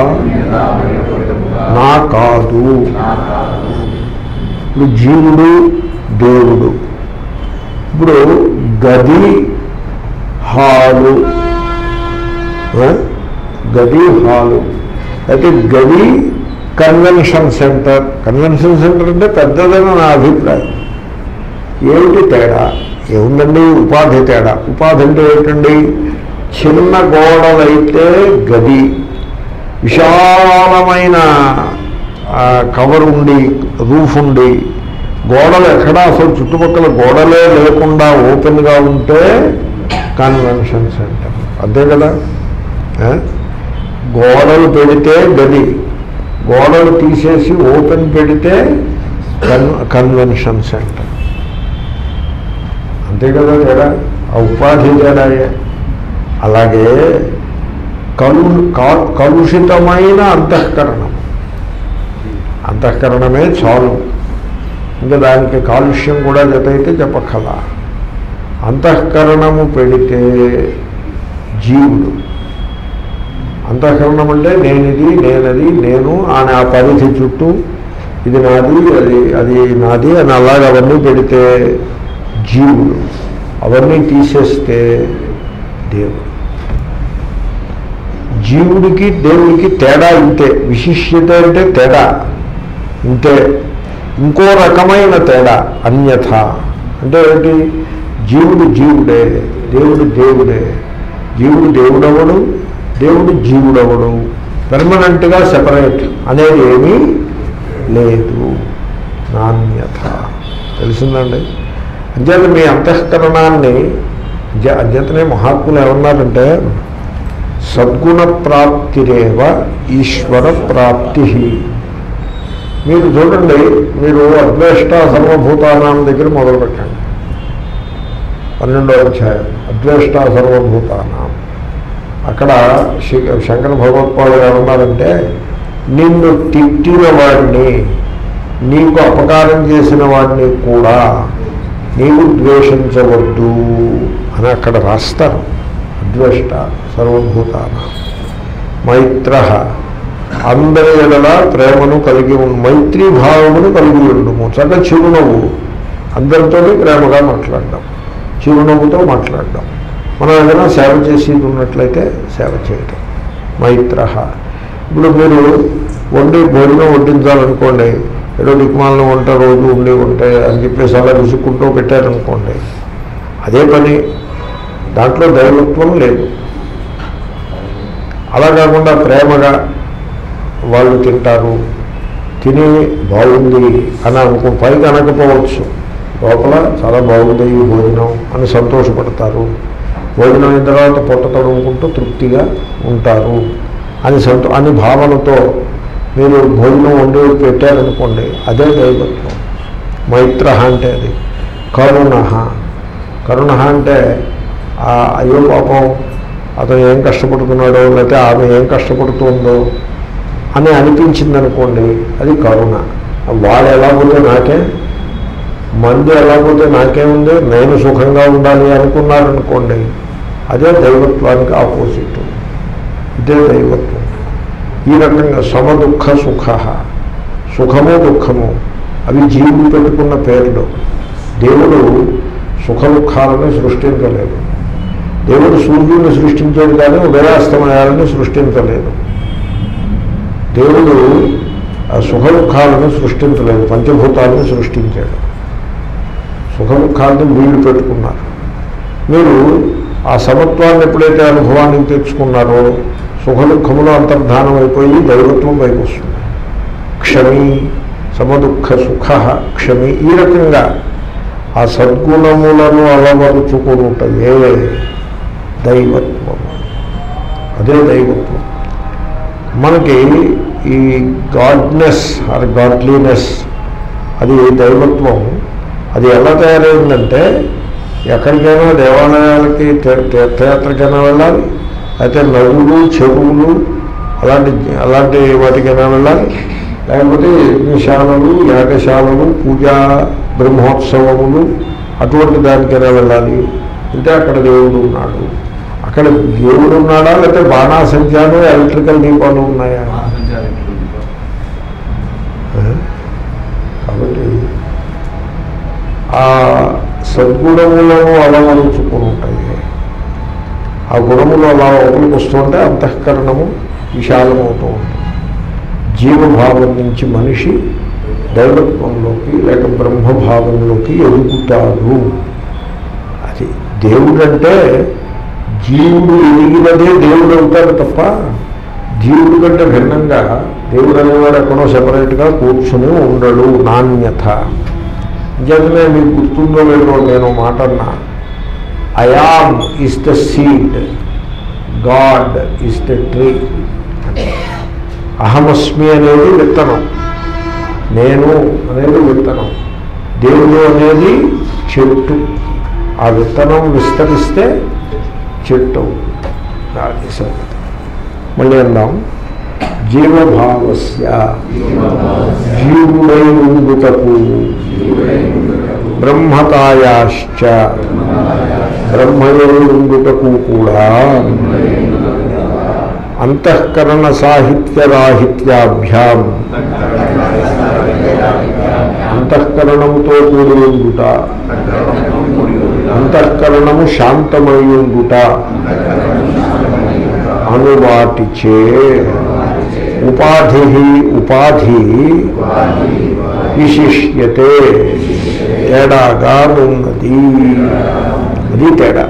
నా కాదు ఇప్పుడు జీవుడు దేవుడు ఇప్పుడు గది హాలు ఆ? గది హాలు అయితే గది కన్వెన్షన్ సెంటర్ కన్వెన్షన్ సెంటర్ అంటే పెద్దదని నా అభిప్రాయం ఏమిటి తేడా ఏముందండి ఉపాధి తేడా ఉపాధి అంటే ఏమిటండి చిన్న గోడలైతే గది విశాలమైన ఆ, కవర్ ఉండి రూఫ్ ఉండి గోడలు ఎక్కడా అసలు చుట్టుపక్కల గోడలే లేకుండా ఓపెన్గా ఉంటే కన్వెన్షన్ సెంటర్ అంతే కదా ఆ? గోడలు పెడితే గది గోడలు తీసేసి ఓపెన్ పెడితే కన్ కన్వెన్షన్ సెంటర్ అంతే కదా తేడా ఆ ఉపాధి తేడాయే అలాగే కలు కా- కలుషితమైన అంతఃకరణం అంతఃకరణమే చాలు ఇంకా దానికి కాలుష్యం కూడా జతైతే చెప్పక్కల అంతఃకరణము పెడితే జీవుడు అంతఃకరణం అంటే నేనిది నేనది నేను అని ఆ పరిధి చుట్టూ ఇది నాది అది అది నాది అని అలాగ అవన్నీ పెడితే జీవుడు అవన్నీ తీసేస్తే దేవుడు జీవుడికి దేవుడికి తేడా ఇంతే విశిష్యత అంటే తేడా ఇంతే ఇంకో రకమైన తేడా అన్యథ అంటే ఏంటి జీవుడు జీవుడే దేవుడు దేవుడే జీవుడు దేవుడవడు దేవుడు జీవుడవడు పెర్మనెంట్గా సెపరేట్ అనేది ఏమీ లేదు నాణ్యత తెలిసిందండి అంచేత మీ అంతఃకరణాన్ని అంచే- అంచేతనే మహాత్ములు ఏమన్నారంటే సద్గుణ ప్రాప్తిరేవ ఈశ్వర ప్రాప్తి మీరు చూడండి మీరు అద్వేష్ట సర్వభూతానాం దగ్గర మొదలు పెట్టండి పన్నెండో అధ్యాయం అద్వేష్ట సర్వభూతానాం అక్కడ శి- శంకర భగవత్పాడు ఏమన్నారంటే నిన్ను తిట్టిన వాడిని నీకు అపకారం చేసిన వాడిని కూడా నీవు ద్వేషించవద్దు అని అక్కడ రాస్తారు అద్వేష్ట సర్వభూతాన మైత్ర అందరి ఎడల ప్రేమను కలిగి ఉండు మైత్రీ భావమును కలిగి ఉండుము చక్క చిరునవ్వు అందరితో ప్రేమగా మాట్లాడడం చిరునవ్వుతో మాట్లాడడం మనం ఏదైనా సేవ చేసేది ఉన్నట్లయితే సేవ చేయటం మైత్ర ఇప్పుడు మీరు వండి భోజనం వడ్డించాలనుకోండి ఏదో దిక్మాలను వంట రోజు ఉండి ఉంటే అని చెప్పేసి అలా విసుక్కుంటూ పెట్టారనుకోండి అదే పని దాంట్లో దైవత్వం లేదు అలా కాకుండా ప్రేమగా వాళ్ళు తింటారు తిని బాగుంది అని అనుకో పైకి అనకపోవచ్చు లోపల చాలా బాగుంది ఈ భోజనం అని సంతోషపడతారు భోజనం అయిన తర్వాత పొట్ట తడుముకుంటూ తృప్తిగా ఉంటారు అని సంతో అని భావనతో మీరు భోజనం వండి పెట్టారనుకోండి అదే దైవత్వం మైత్ర అంటే అది కరుణ కరుణ అంటే ఆ అయ్యో పాపం అతను ఏం కష్టపడుతున్నాడో లేకపోతే ఆమె ఏం కష్టపడుతుందో అని అనిపించింది అనుకోండి అది కరుణ వాడు ఎలా పోతే నాకే మంది ఎలా పోతే నాకేముంది నేను సుఖంగా ఉండాలి అనుకున్నారనుకోండి అదే దైవత్వానికి ఆపోజిట్ ఇదే దైవత్వం ఈ రకంగా సమదుఃఖ సుఖ సుఖము దుఃఖము అవి జీవులు పెట్టుకున్న పేర్లు దేవుడు సుఖ దుఃఖాలను సృష్టించలేదు దేవుడు సూర్యుడిని సృష్టించాడు కానీ ఉదయాస్తమయాలను సృష్టించలేదు దేవుడు ఆ సుఖ దుఃఖాలను సృష్టించలేదు పంచభూతాలను సృష్టించాడు సుఖ దుఃఖాలను వీళ్ళు పెట్టుకున్నారు మీరు ఆ సమత్వాన్ని ఎప్పుడైతే అనుభవానికి తెచ్చుకున్నారో సుఖ దుఃఖములు అంతర్ధానం అయిపోయి దైవత్వం పైకి వస్తుంది క్షమి సమదుఃఖ సుఖ క్షమి ఈ రకంగా ఆ సద్గుణములను అలవరుచుకునుటయే దైవత్వం అదే దైవత్వం మనకి ఈ గాడ్నెస్ ఆర్ గాడ్లీనెస్ అది దైవత్వం అది ఎలా తయారైందంటే ఎక్కడికైనా దేవాలయాలకి తీ- తీర్థయాత్రకైనా వెళ్ళాలి అయితే నదులు చెరువులు అలాంటి అలాంటి వాటికైనా వెళ్ళాలి లేకపోతే యజ్ఞశాలలు యాగశాలలు పూజా బ్రహ్మోత్సవములు అటువంటి దానికైనా వెళ్ళాలి అంటే అక్కడ దేవుడు ఉన్నాడు అక్కడ దేవుడు ఉన్నాడా లేకపోతే బాణాసంచాలు ఎలక్ట్రికల్ దీపాలు ఉన్నాయా ఆ? కాబట్టి ఆ సద్గుణములను అలవరుచుకుని ఉంటాయి ఆ గుణములు అలా ఒకరికి వస్తుంటే అంతఃకరణము విశాలమవుతూ ఉంటుంది జీవభావం నుంచి మనిషి దైవత్వంలోకి లేక బ్రహ్మభావంలోకి ఎదుగుతాడు అది దేవుడు అంటే జీవుడు ఎదిగినదే దేవుడు అవుతాడు తప్ప జీవుడి కంటే భిన్నంగా దేవుడు అనేవాడు ఎక్కడో సెపరేట్గా కూర్చుని ఉండడు నాణ్యత నిజంగానే మీకు గుర్తుందో లేదో నేను మాట అన్నా I am is the seed God is the tree అహమస్మి అనేది విత్తనం నేను అనేది విత్తనం దేవుడు అనేది చెట్టు ఆ విత్తనం విస్తరిస్తే చెట్టు అవుతుంది. అది సంగతి మళ్ళీ అందాం జీవభావస్య జీవుడై ఉండుటకు బ్రహ్మతాయాశ్చ బ్రహ్మయై ఉండుటకు కూడా అంతఃకరణ సాహిత్యరాహిత్యాభ్యాం అంతఃకరణముతో కూడి ఉండుట అంతఃకరణము శాంతమై ఉండుట అనువాటిచే ఉపాధి ఉపాధి విశిష్యతే తేడాగా ఉన్నది అది తేడా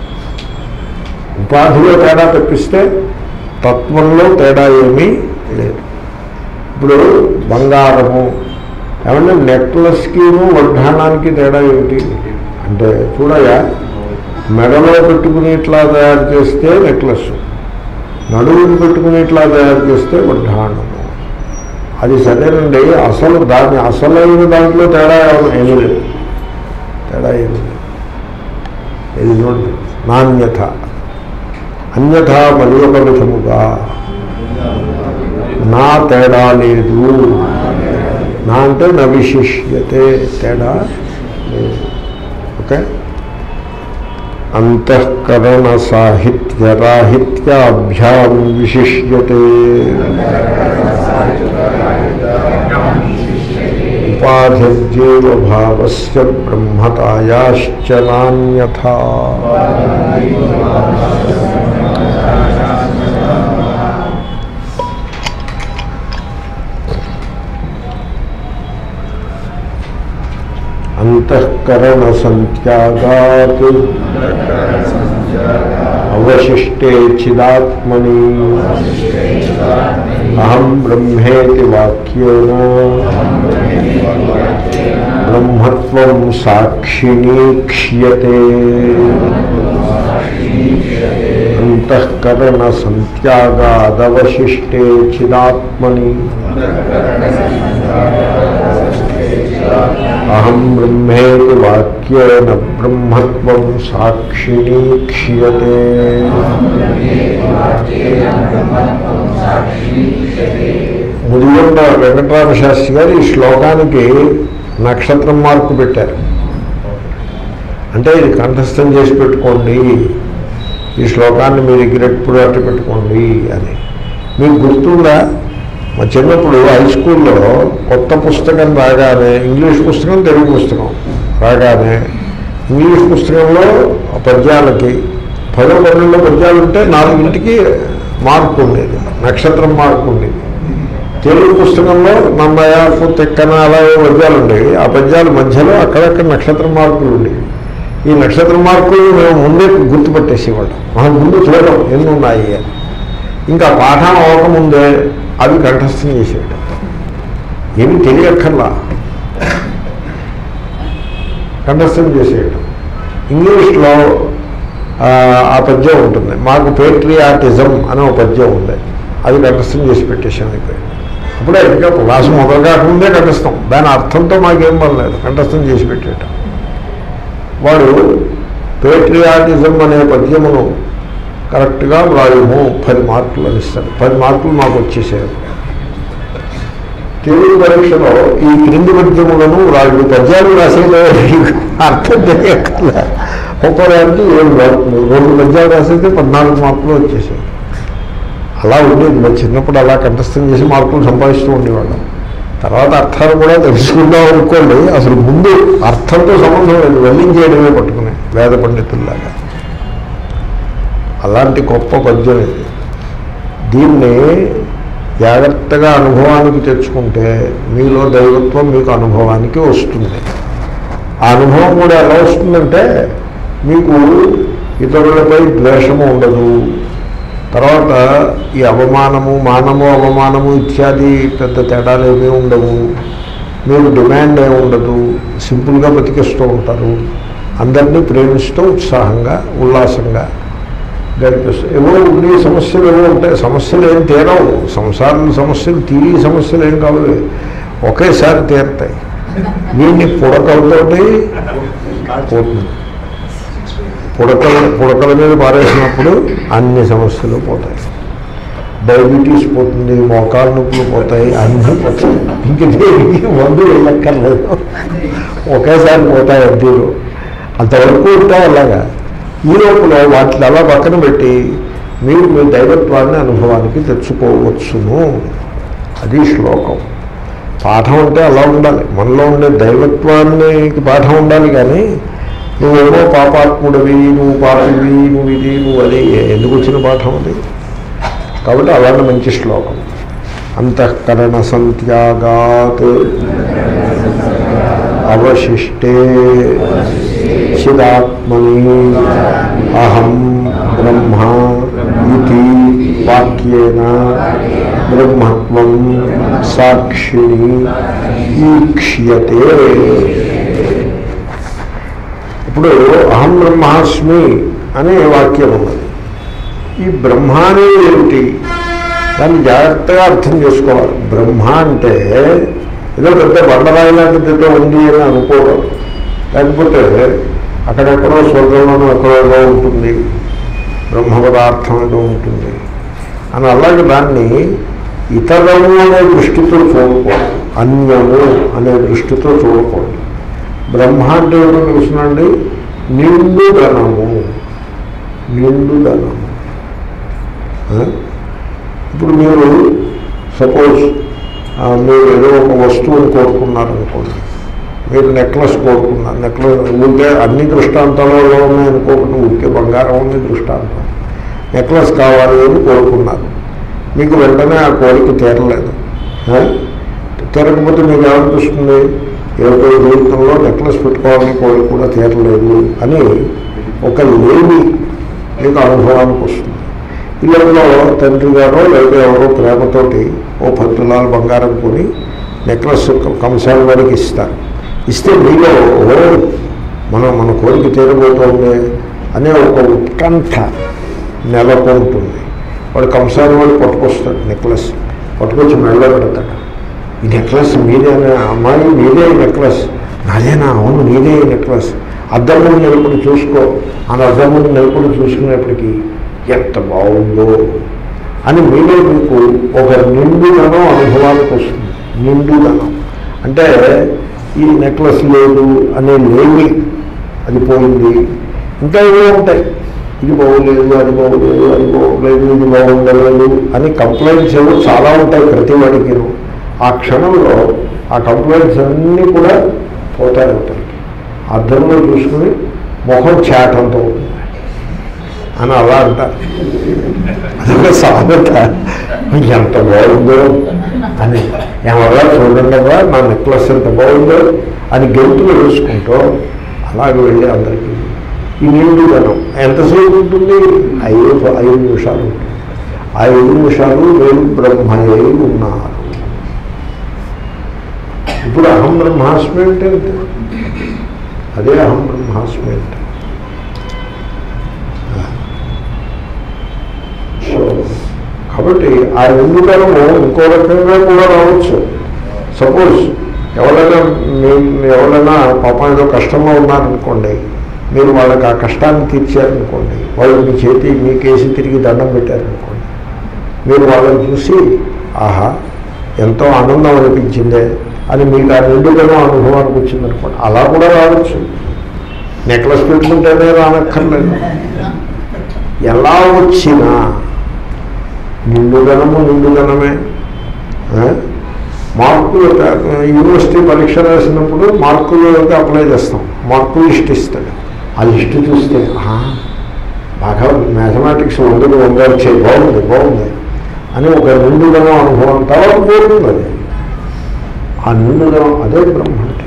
ఉపాధిలో తేడా తప్పిస్తే తత్వంలో తేడా ఏమీ లేదు ఇప్పుడు బంగారము ఏమంటే నెక్లెస్కిను వడ్డానానికి తేడా ఏమిటి అంటే చూడయా మెడలో పెట్టుకుని ఇట్లా తయారు చేస్తే నెక్లెస్ నడువుని పెట్టుకుని ఇట్లా తయారు చేస్తే వడ్డానము అది సరేనండి అసలు దాని అసలైన దాంట్లో తేడా ఏమైనా ఏమీ లేదు తేడా ఏమీ లేదు ఇది చూడండి నాణ్యత అన్యథ మరి ఒక విధముగా నా తేడా లేదు నా అంటే నా విశిష్యతే తేడా లేదు ఓకే అంతఃకరణ సాహిత్యరాహిత్యాభ్యాం విశిష్యతే ఉపాధిర్జీవ భావస్య బ్రహ్మతాయాశ్చ నాన్యథా అంతఃకరణ సంత్యాగాత్ అవశిష్టే చిదాత్మని అహం బ్రహ్మేతి వాక్యేన బ్రహ్మత్వం సాక్షిణీక్ష్యతే అంతఃకరణ సంత్యాగాదవశిష్టే చిదాత్మని అహం బ్రహ్మేతి వాక్యేన బ్రహ్మత్వం సాక్షిణీక్ష్యతే ముదిగొండ వెంకటరామ శాస్త్రి గారు ఈ శ్లోకానికి నక్షత్రం మార్కు పెట్టారు అంటే ఇది కంఠస్థం చేసి పెట్టుకోండి ఈ శ్లోకాన్ని మీ దగ్గర ఎప్పుడు అట్టు పెట్టుకోండి అని మీకు గుర్తుందా మా చిన్నప్పుడు హై స్కూల్లో కొత్త పుస్తకం రాగానే ఇంగ్లీష్ పుస్తకం తెలుగు పుస్తకం రాగానే ఇంగ్లీష్ పుస్తకంలో ఆ పద్యాలకి పదో పన్నెండులో పద్యాలు ఉంటే నాలుగింటికి మార్కు ఉండేది నక్షత్రం మార్కు ఉండేది తెలుగు పుస్తకంలో నమ్మయాకు తెక్కన అలా ఏవో పద్యాలు ఉండేవి ఆ పద్యాల మధ్యలో అక్కడక్కడ నక్షత్ర మార్కులు ఉండేవి ఈ నక్షత్ర మార్కులు మేము ముందే గుర్తుపట్టేసేవాళ్ళం మనం ముందు చూడడం ఎన్ని ఉన్నాయి అని ఇంకా పాఠం అవ్వకముందే అవి కంఠస్థం చేసేయడం ఏమి తెలియక్కర్లా కంఠస్థం చేసేయడం ఇంగ్లీష్లో ఆ, ఆ పద్యం ఉంటుంది మాకు పేట్రియాటిజం అనే ఒక పద్యం ఉంది అది కంఠస్థం చేసి పెట్టేసాం అయిపోయింది అప్పుడే ఇంకా క్లాసు మొదలు కాకముందే కంఠస్థం దాని అర్థంతో మాకేం పర్లేదు కంఠస్థం చేసి పెట్టేయటం వాడు పేట్రియాటిజం అనే పద్యమును కరెక్ట్గా వ్రాయము పది మార్కులు అని ఇస్తారు పది మార్కులు మాకు వచ్చేసారు తెలుగు పరీక్షలో ఈ క్రింది పద్యములను రాళ్ళు పద్యాలు రాసేదో అర్థం తెలియక్కర్లే ఒక్కోదానికి ఏడు మార్కులు రెండు పద్యాలు రాసేస్తే పద్నాలుగు మార్కులు వచ్చేసాయి అలా ఉండేది మరి చిన్నప్పుడు అలా కంఠస్థం చేసి మార్కులు సంపాదిస్తూ ఉండేవాళ్ళం తర్వాత అర్థాలు కూడా తెలుసుకుందాం అనుకోండి అసలు ముందు అర్థంతో సంబంధం లేదు వెల్లించేయడమే పట్టుకునే వేద పండితుల్లాగా అలాంటి గొప్ప పద్యం ఇది దీన్ని జాగ్రత్తగా అనుభవానికి తెచ్చుకుంటే మీలో దైవత్వం మీకు అనుభవానికి వస్తుంది ఆ అనుభవం కూడా ఎలా వస్తుందంటే మీకు ఇతరులపై ద్వేషము ఉండదు తర్వాత ఈ అవమానము మానము అవమానము ఇత్యాది పెద్ద తేడాలు ఏమీ ఉండవు మీరు డిమాండ్ ఏమి ఉండదు సింపుల్గా బతికిస్తూ ఉంటారు అందరినీ ప్రేమిస్తూ ఉత్సాహంగా ఉల్లాసంగా గడిపిస్తారు ఏవో ఉండే సమస్యలు ఏవో ఉంటాయి సమస్యలు ఏం తీరవు సంసారం సమస్యలు తీరి సమస్యలు ఏం కావాలి ఒకేసారి తీరుతాయి వీడిని పుడకలతోటి పోతుంది పుడకల పుడకల మీద పారేసినప్పుడు అన్ని సమస్యలు పోతాయి డయాబెటీస్ పోతుంది మోకాలు నొప్పులు పోతాయి అన్నీ పోతాయి ఇంక దేనికి మందు వెళ్ళక్కర్లేదు ఒకేసారి పోతాయి అద్దీలు అంతవరకు ఉంటాయి అలాగా ఈ లోపల వాటిని అలా పక్కన పెట్టి మీరు మీ దైవత్వాన్ని అనుభవానికి తెచ్చుకోవచ్చును అది శ్లోకం పాఠం అంటే అలా ఉండాలి మనలో ఉండే దైవత్వానికి పాఠం ఉండాలి కానీ నువ్వేమో పాపాత్ముడివి నువ్వు పాపివి నువ్వు ఇది నువ్వు అది ఎందుకు వచ్చిన పాఠం అది కాబట్టి అలాంటి మంచి శ్లోకం అంతఃకరణ సంత్యాగాత్ అవశిష్టే చిదాత్మని అహం బ్రహ్మ ఇది వాక్యేన బ్రహ్మత్వం సాక్షిణి ఈక్ష్యతే ఇప్పుడు అహం బ్రహ్మాస్మి అనే వాక్యం ఉన్నది ఈ బ్రహ్మ అనేది ఏమిటి దాన్ని జాగ్రత్తగా అర్థం చేసుకోవాలి బ్రహ్మ అంటే ఏదో పెద్ద బండరాయి లాంటిదితో ఉంది అని అనుకోవడం లేకపోతే అక్కడెక్కడో స్వర్గంలోనూ ఎక్కడో ఉంటుంది బ్రహ్మ పదార్థం ఏదో ఉంటుంది అని అలాగే దాన్ని ఇతరము అనే దృష్టితో చూడకూడదు అన్యము అనే దృష్టితో చూడకూడదు బ్రహ్మ అంటే ఏమిటో తెలుసునండి నిండు ధనము నిండు ధనము ఆ? ఇప్పుడు మీరు సపోజ్ మీరు ఏదో ఒక వస్తువుని కోరుకున్నారనుకోండి మీరు నెక్లెస్ కోరుకున్నారు నెక్లెస్ ఊరికే అన్ని దృష్టాంతాలలో ఉన్నాయనుకోకుండా ఊరికే బంగారం ఉంది దృష్టాంతం నెక్లెస్ కావాలి అని కోరుకున్నారు మీకు వెంటనే ఆ కోరిక తీరలేదు ఆ? తీరకపోతే మీకు ఏమనిపిస్తుంది ఏదో జీవితంలో నెక్లెస్ పెట్టుకోవాలని కోరిక కూడా తీరలేదు అని ఒక లేని మీకు అనుభవానికి వస్తుంది పిల్లల్లో తండ్రి గారో లేదా ఎవరో ప్రేమతోటి ఓ పది తులాలు బంగారం కొని నెక్లెస్ కంసాల వాడికి ఇస్తారు ఇస్తే మీలో ఓ మనం మన కోరిక తీరబోతోంది అనే ఒక ఉత్కంఠ నెలకొంటుంది వాడు కంసాల వాడు పట్టుకొస్తాడు నెక్లెస్ పట్టుకొచ్చి మెళ్ళ పెడతాడు ఈ నెక్లెస్ మీదేనా అమ్మాయి మీదే ఈ నెక్లెస్ నాదేనా అవును నీదే ఈ నెక్లెస్ అద్దం ముందు నిలబడి చూసుకో ఆ అద్దం ముందు నిలబడి చూసుకునేప్పటికీ ఎంత బాగుందో అని మీలో మీకు ఒక నిండుదనం అనుభవానికి వస్తుంది నిండుదనం అంటే ఈ నెక్లెస్ లేదు అనే లేమి అది పోయింది ఇంకా ఏవో ఉంటాయి ఇది బాగోలేదు అది బాగోలేదు అది బాగోలేదు ఇది బాగుండలేదు అని కంప్లైంట్స్ ఏవో చాలా ఉంటాయి ప్రతి వాడికి ఆ క్షణంలో ఆ కంప్లైంట్స్ అన్నీ కూడా పోతాయి అవుతాయి అర్థంలో చూసుకుని ముఖం చాటంతో ఉంటుంది అని అలా అంటారు అదొక సామెత ఎంత బాగుందో అని ఏమన్నా చూడండి అవ్వా నా నెక్లెస్ ఎంత బాగుందో అని గెంతులు వేసుకుంటూ అలాగే వెళ్ళి అందరికీ ఈ నిండుదనం ఎంతసేపు ఉంటుంది ఐదు ఐదు నిమిషాలు ఉంటుంది ఆ ఐదు నిమిషాలు నేను బ్రహ్మయ్య ఉన్నారు ఇప్పుడు అహం బ్రహ్మాస్మి అంటే అంతే. అదే అహం బ్రహ్మాస్మి అంటే సో కాబట్టి ఆ నిండుదనము ఇంకో రకంగా కూడా రావచ్చు సపోజ్ ఎవరైనా మీ ఎవరైనా పాపం ఏదో కష్టంలో ఉన్నారనుకోండి మీరు వాళ్ళకి ఆ కష్టాన్ని తీర్చారనుకోండి వాళ్ళు మీ చేతి మీ కేసి తిరిగి దండం పెట్టారనుకోండి మీరు వాళ్ళని చూసి ఆహా ఎంతో ఆనందం అనిపించిందే అని మీకు ఆ నిండుదనం అనుభవానికి వచ్చిందనుకోండి అలా కూడా రావచ్చు నెక్లెస్ పెట్టుకుంటేనే రానక్కర్లేదు ఎలా వచ్చినా నిండుదనము నిండుదనమే ఆ? మార్కులు యూనివర్సిటీ పరీక్ష రాసినప్పుడు మార్కులకి అప్లై చేస్తాం మార్కులు లిస్ట్ ఇస్తాడు ఆ లిస్ట్ చూస్తే ఆహా, బాగా మ్యాథమెటిక్స్ వందలు వంద వచ్చాయి బాగుంది బాగుంది అని ఒక నిండుదనం అనుభవం తర్వాత పోతుంది అది ఆ నిండుదనం అదే బ్రహ్మ అంటే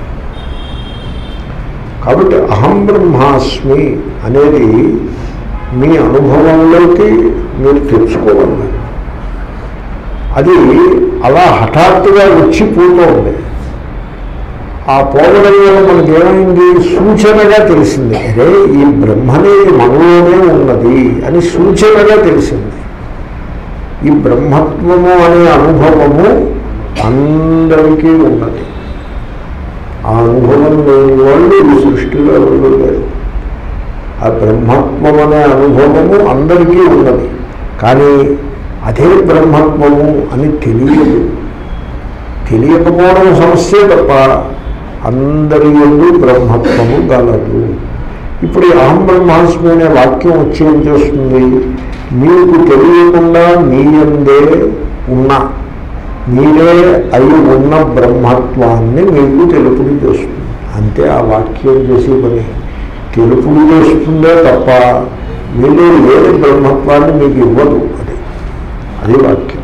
కాబట్టి అహం బ్రహ్మాస్మి అనేది మీ అనుభవంలోకి మీరు తెచ్చుకోవాలి అది అలా హఠాత్తుగా వచ్చి పోతోంది ఆ పోవడం వల్ల మనకి ఏమైంది సూచనగా తెలిసింది అరే ఈ బ్రహ్మనేది మనలోనే ఉన్నది అని సూచనగా తెలిసింది ఈ బ్రహ్మత్వము అనే అనుభవము అందరికీ ఉన్నది ఆ అనుభవం లేని వాళ్ళు ఈ సృష్టిలో ఎవరు లేరు ఆ బ్రహ్మత్వం అనే అనుభవము అందరికీ ఉన్నది కానీ అదే బ్రహ్మత్వము అని తెలియదు తెలియకపోవడం సమస్య తప్ప అందరి ఎందు బ్రహ్మత్వము గలదు ఇప్పుడు ఈ అహం బ్రహ్మాస్మి అనే వాక్యం వచ్చి ఏం చేస్తుంది మీకు తెలియకుండా మీ అందే ఉన్న మీరే అయి ఉన్న బ్రహ్మత్వాన్ని మీకు తెలుపుడు చేస్తుంది అంతే ఆ వాక్యం చేసే పని తెలుపుడు చేస్తుందే తప్ప మీరే లేని బ్రహ్మత్వాన్ని మీకు ఇవ్వదు అది అది వాక్యం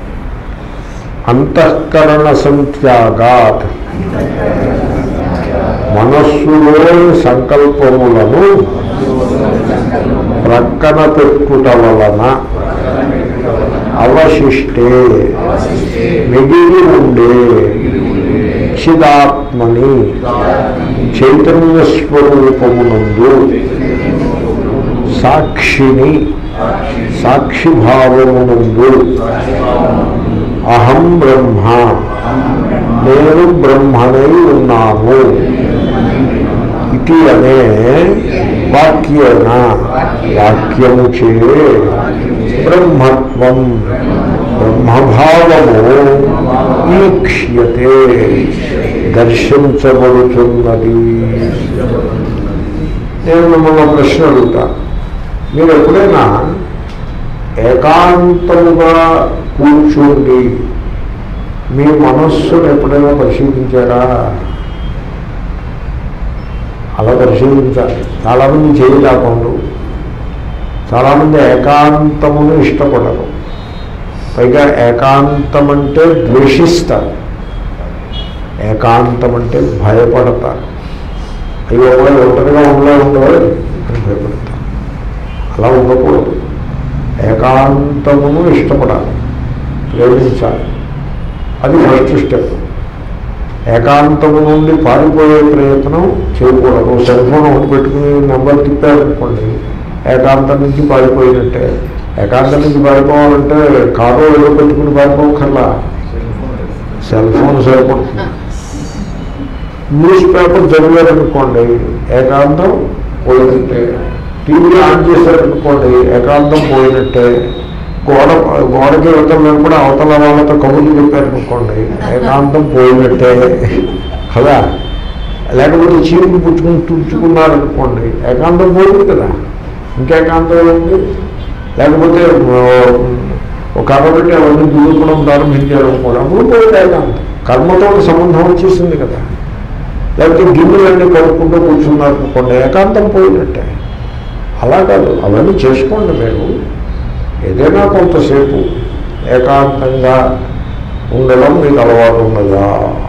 అంతఃకరణ సంత్యాగాత్ మనస్సులోని సంకల్పములను ప్రక్కన పెట్టుట వలన అవశిష్టే మిగిలి ఉండే చిదాత్మని చైతన్య స్వరూపమునందు సాక్షిని సాక్షిభావమునందు అహం బ్రహ్మ నేను బ్రహ్మనై ఉన్నాను ఇది అనే వాక్యేన వాక్యము చే బ్రహ్మత్వం బ్రహ్మభావము ఈక్ష్యతే దర్శించబడుతున్నది నేను మిమ్మల్ని ఒక ప్రశ్న అడుగుతా మీరు ఎప్పుడైనా ఏకాంతముగా కూర్చోండి మీ మనస్సును ఎప్పుడైనా పరిశీలించారా అలా పరిశీలించాలి చాలామంది చేయలేకుండా చాలామంది ఏకాంతమును ఇష్టపడరు పైగా ఏకాంతం అంటే ద్వేషిస్తారు ఏకాంతం అంటే భయపడతారు అయ్యో వాళ్ళు ఒంటరిగా ఉండలే ఉండవు అని భయపడతారు అలా ఉండకూడదు ఏకాంతమును ఇష్టపడాలి ప్రేమించాలి అది ఫస్ట్ స్టెప్ ఏకాంతము నుండి పారిపోయే ప్రయత్నం చేయకూడదు సెల్ ఫోన్ ఒకటి పెట్టుకుని నెంబర్ తిప్పారనుకోండి ఏకాంతం నుంచి పారిపోయినట్టే ఏకాంతం నుంచి పారిపోవాలంటే కారు ఏదో పెట్టుకుని పారిపోకర్లా సెల్ ఫోన్ సరిపడుతుంది న్యూస్ పేపర్ చదివారనుకోండి ఏకాంతం పోయినట్టే టీవీ ఆన్ చేశారనుకోండి ఏకాంతం పోయినట్టే గోడ గోడకి వెళ్తాం మేము కూడా అవతల వాళ్ళతో కబుర్లు చెప్పారనుకోండి ఏకాంతం పోయినట్టే కదా లేకపోతే చీపులు పుచ్చుకుని తుడుచుకున్నారనుకోండి ఏకాంతం పోయింది కదా ఇంకేకాంతం ఉంది లేకపోతే ఆ, ఒక కర్ర పెట్టి అవన్నీ దులుపడం ప్రారంభించారు కూడా అప్పుడు పోయింది ఏకాంతం కర్మతో సంబంధం వచ్చేసింది కదా లేకపోతే గిన్నెలన్నీ కలుపుకుంటూ కూర్చున్నారు అనుకోండి ఏకాంతం పోయినట్టే అలా కాదు అవన్నీ చేసుకోండి మీరు ఏదైనా కొంతసేపు ఏకాంతంగా ఉండడం మీకు అలవాటు ఉన్నదా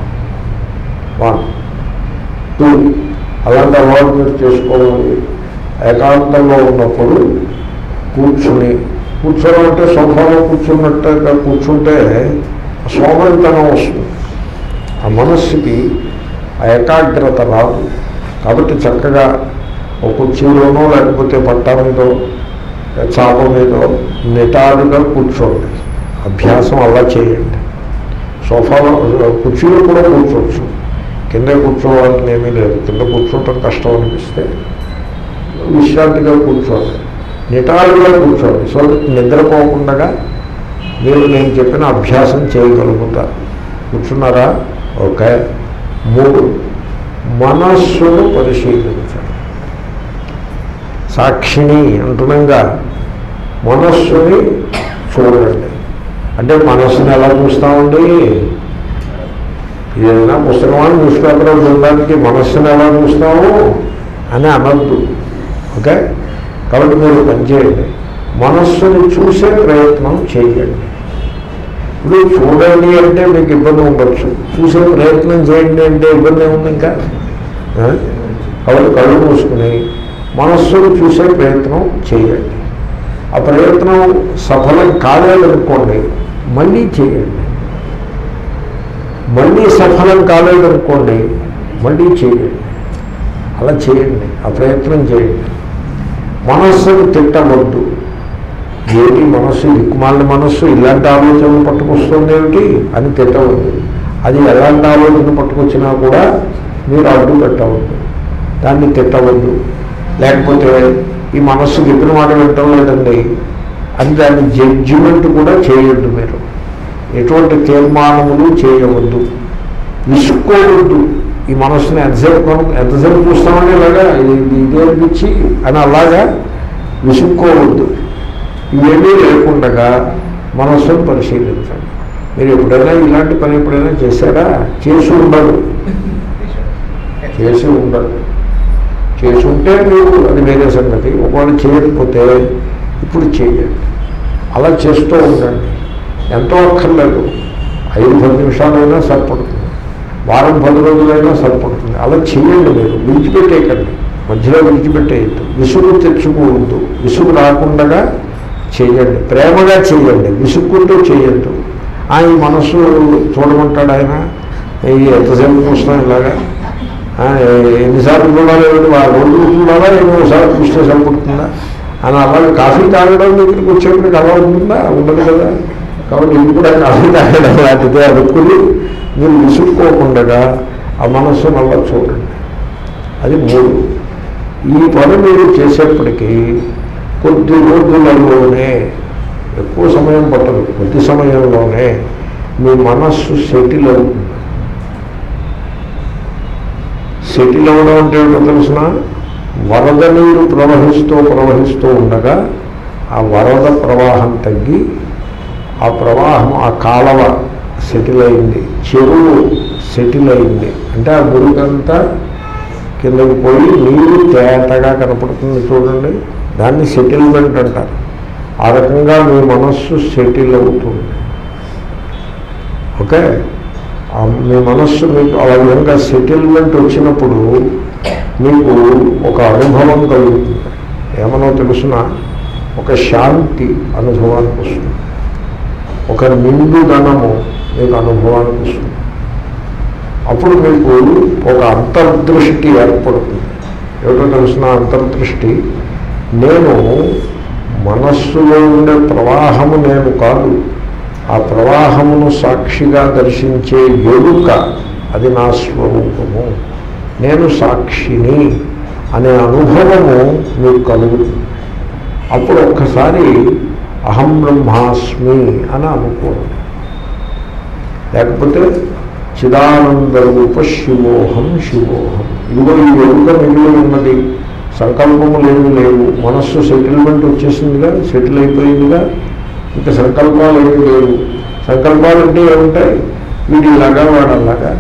వన్ టూ అలాంటి అలవాటు మీరు చేసుకోవాలి ఏకాంతంలో ఉన్నప్పుడు కూర్చుని కూర్చోవడం అంటే సోఫాలో కూర్చున్నట్టుగా కూర్చుంటే సోమరితనం వస్తుంది ఆ మనస్సుకి ఆ ఏకాగ్రత రాదు కాబట్టి చక్కగా ఒక కుర్చీలోనో లేకపోతే పట్టా మీదో చాప మీదో నిటారుగా కూర్చోండి అభ్యాసం అలా చేయండి సోఫాలో కుర్చీలో కూడా కూర్చోవచ్చు కింద కూర్చోవాలని ఏమీ లేదు కింద కూర్చోవటం కష్టం అనిపిస్తే విశ్రాంతిగా కూర్చోండి నిటారుగా కూర్చోండి సో నిద్రపోకుండా మీరు నేను చెప్పిన అభ్యాసం చేయగలుగుతారు కూర్చున్నారా ఓకే మూడు మనస్సును పరిశీలించండి సాక్షిని అంటున్నాగా మనస్సుని చూడండి అంటే మనస్సుని ఎలా చూస్తామండి ఏదైనా పుస్తకమా న్యూస్ పేపర్ చూడడానికి మనస్సుని ఎలా చూస్తాము అని అనద్దు ఓకే కాబట్టి మీరు పనిచేయండి మనస్సుని చూసే ప్రయత్నం చేయండి ఇప్పుడు చూడండి అంటే మీకు ఇబ్బంది ఉండొచ్చు చూసే ప్రయత్నం చేయండి అంటే ఇబ్బంది ఏముంది ఇంకా ఆ? కాబట్టి కళ్ళు మూసుకుని మనస్సును చూసే ప్రయత్నం చేయండి ఆ ప్రయత్నం సఫలం కాలేదనుకోండి మళ్ళీ చేయండి మళ్ళీ సఫలం కాలేదనుకోండి మళ్ళీ చేయండి అలా చేయండి ఆ ప్రయత్నం చేయండి మనస్సును తిట్టవద్దు ఏమిటి మనస్సు దిక్కుమాలిన మనస్సు ఇలాంటి ఆలోచనలు పట్టుకొస్తుంది ఏమిటి అని తిట్టవద్దు అది ఎలాంటి ఆలోచన పట్టుకొచ్చినా కూడా మీరు అడ్డు పెట్టవద్దు దాన్ని తిట్టవద్దు లేకపోతే ఈ మనస్సు చెప్పిన మాట వింటం లేదండి అని దాన్ని జడ్జిమెంట్ కూడా చేయొద్దు మీరు ఎటువంటి తీర్మానములు చేయవద్దు విసుక్కోవద్దు ఈ మనస్సుని ఎంతసేపు కొను ఎంతసేపు చూస్తామని ఇలాగా ఇది ఇది అనిపించి అని అలాగా విసుక్కోవద్దు ఇవన్నీ లేకుండా మనస్సును పరిశీలించండి మీరు ఎప్పుడైనా ఇలాంటి పని ఎప్పుడైనా చేశారా చేసి ఉండదు చేసి ఉండదు చేసి ఉంటే మీరు అది వేరే సంగతి ఒకవేళ చేయకపోతే ఇప్పుడు చేయండి అలా చేస్తూ ఉండండి ఎంతో అక్కర్లేదు ఐదు పది నిమిషాలైనా సరిపడుతుంది వారం పది రోజులైనా సరిపడుతుంది అలా చేయండి మీరు విడిచిపెట్టేయకండి మధ్యలో విడిచిపెట్టేయద్దు విసుగు తెచ్చుకోవద్దు విసుగు రాకుండా చేయండి ప్రేమగా చేయండి విసుక్కుంటూ చేయొద్దు ఆ ఈ మనస్సు చూడమంటాడు ఆయన ఈ ఎంతసేపు చూస్తాం ఇలాగా ఆ, ఎన్నిసార్లు చూడాలి ఏమిటి ఆ రోజు చూడాలా ఎన్నోసార్లు చూస్తే సరిపడుతుందా అని అలాగే కాఫీ తాగడం దగ్గరికి వచ్చేప్పటికి అలా ఉంటుందా ఉండదు కదా కాబట్టి ఇది కూడా కాఫీ తాగడం లాంటిదే అనుకుని మీరు విసుక్కోకుండా ఆ మనస్సును అలా చూడండి అది మూడు ఈ పని మీరు చేసేప్పటికీ కొద్ది రోజులలోనే ఎక్కువ సమయం పట్టదు కొద్ది సమయంలోనే మీ మనస్సు సెటిల్ అవుతుంది సెటిల్ అవ్వడం అంటే ఏంటో తెలిసిన వరద నీరు ప్రవహిస్తూ ప్రవహిస్తూ ఉండగా ఆ వరద ప్రవాహం తగ్గి ఆ ప్రవాహం ఆ కాలవ సెటిల్ అయింది చెరువు సెటిల్ అయింది అంటే ఆ మురికంతా కిందకి పోయి నీరు తేటగా కనపడుతుంది చూడండి దాన్ని సెటిల్మెంట్ అంటారు ఆ రకంగా మీ మనస్సు సెటిల్ అవుతుంది ఓకే ఆ మీ మనస్సు మీకు ఆ విధంగా సెటిల్మెంట్ వచ్చినప్పుడు మీకు ఒక అనుభవం కలుగుతుంది ఏమనో తెలుసిన ఒక శాంతి అనుభవానికి వస్తుంది ఒక నిండుదనము మీకు అనుభవానికి వస్తుంది అప్పుడు మీకు ఒక అంతర్దృష్టి ఏర్పడుతుంది ఏమిటో తెలిసిన అంతర్దృష్టి నేను మనస్సులో ఉండే ప్రవాహము నేను కాదు ఆ ప్రవాహమును సాక్షిగా దర్శించే ఎరుక అది నా స్వరూపము నేను సాక్షిని అనే అనుభవము మీకు కలుగుతుంది అప్పుడు ఒక్కసారి అహం బ్రహ్మాస్మి అని అనుకోండి లేకపోతే చిదానంద రూప శివోహం శివోహం ఇదిగో ఈ ఎరుక మిగిలి ఉన్నది సంకల్పములు ఏమి లేవు మనస్సు సెటిల్మెంట్ వచ్చేసిందిగా సెటిల్ అయిపోయిందిగా ఇంకా సంకల్పాలు ఏమి లేవు సంకల్పాలు అంటే ఏముంటాయి వీడు ఇలాగా వాడు అలాగా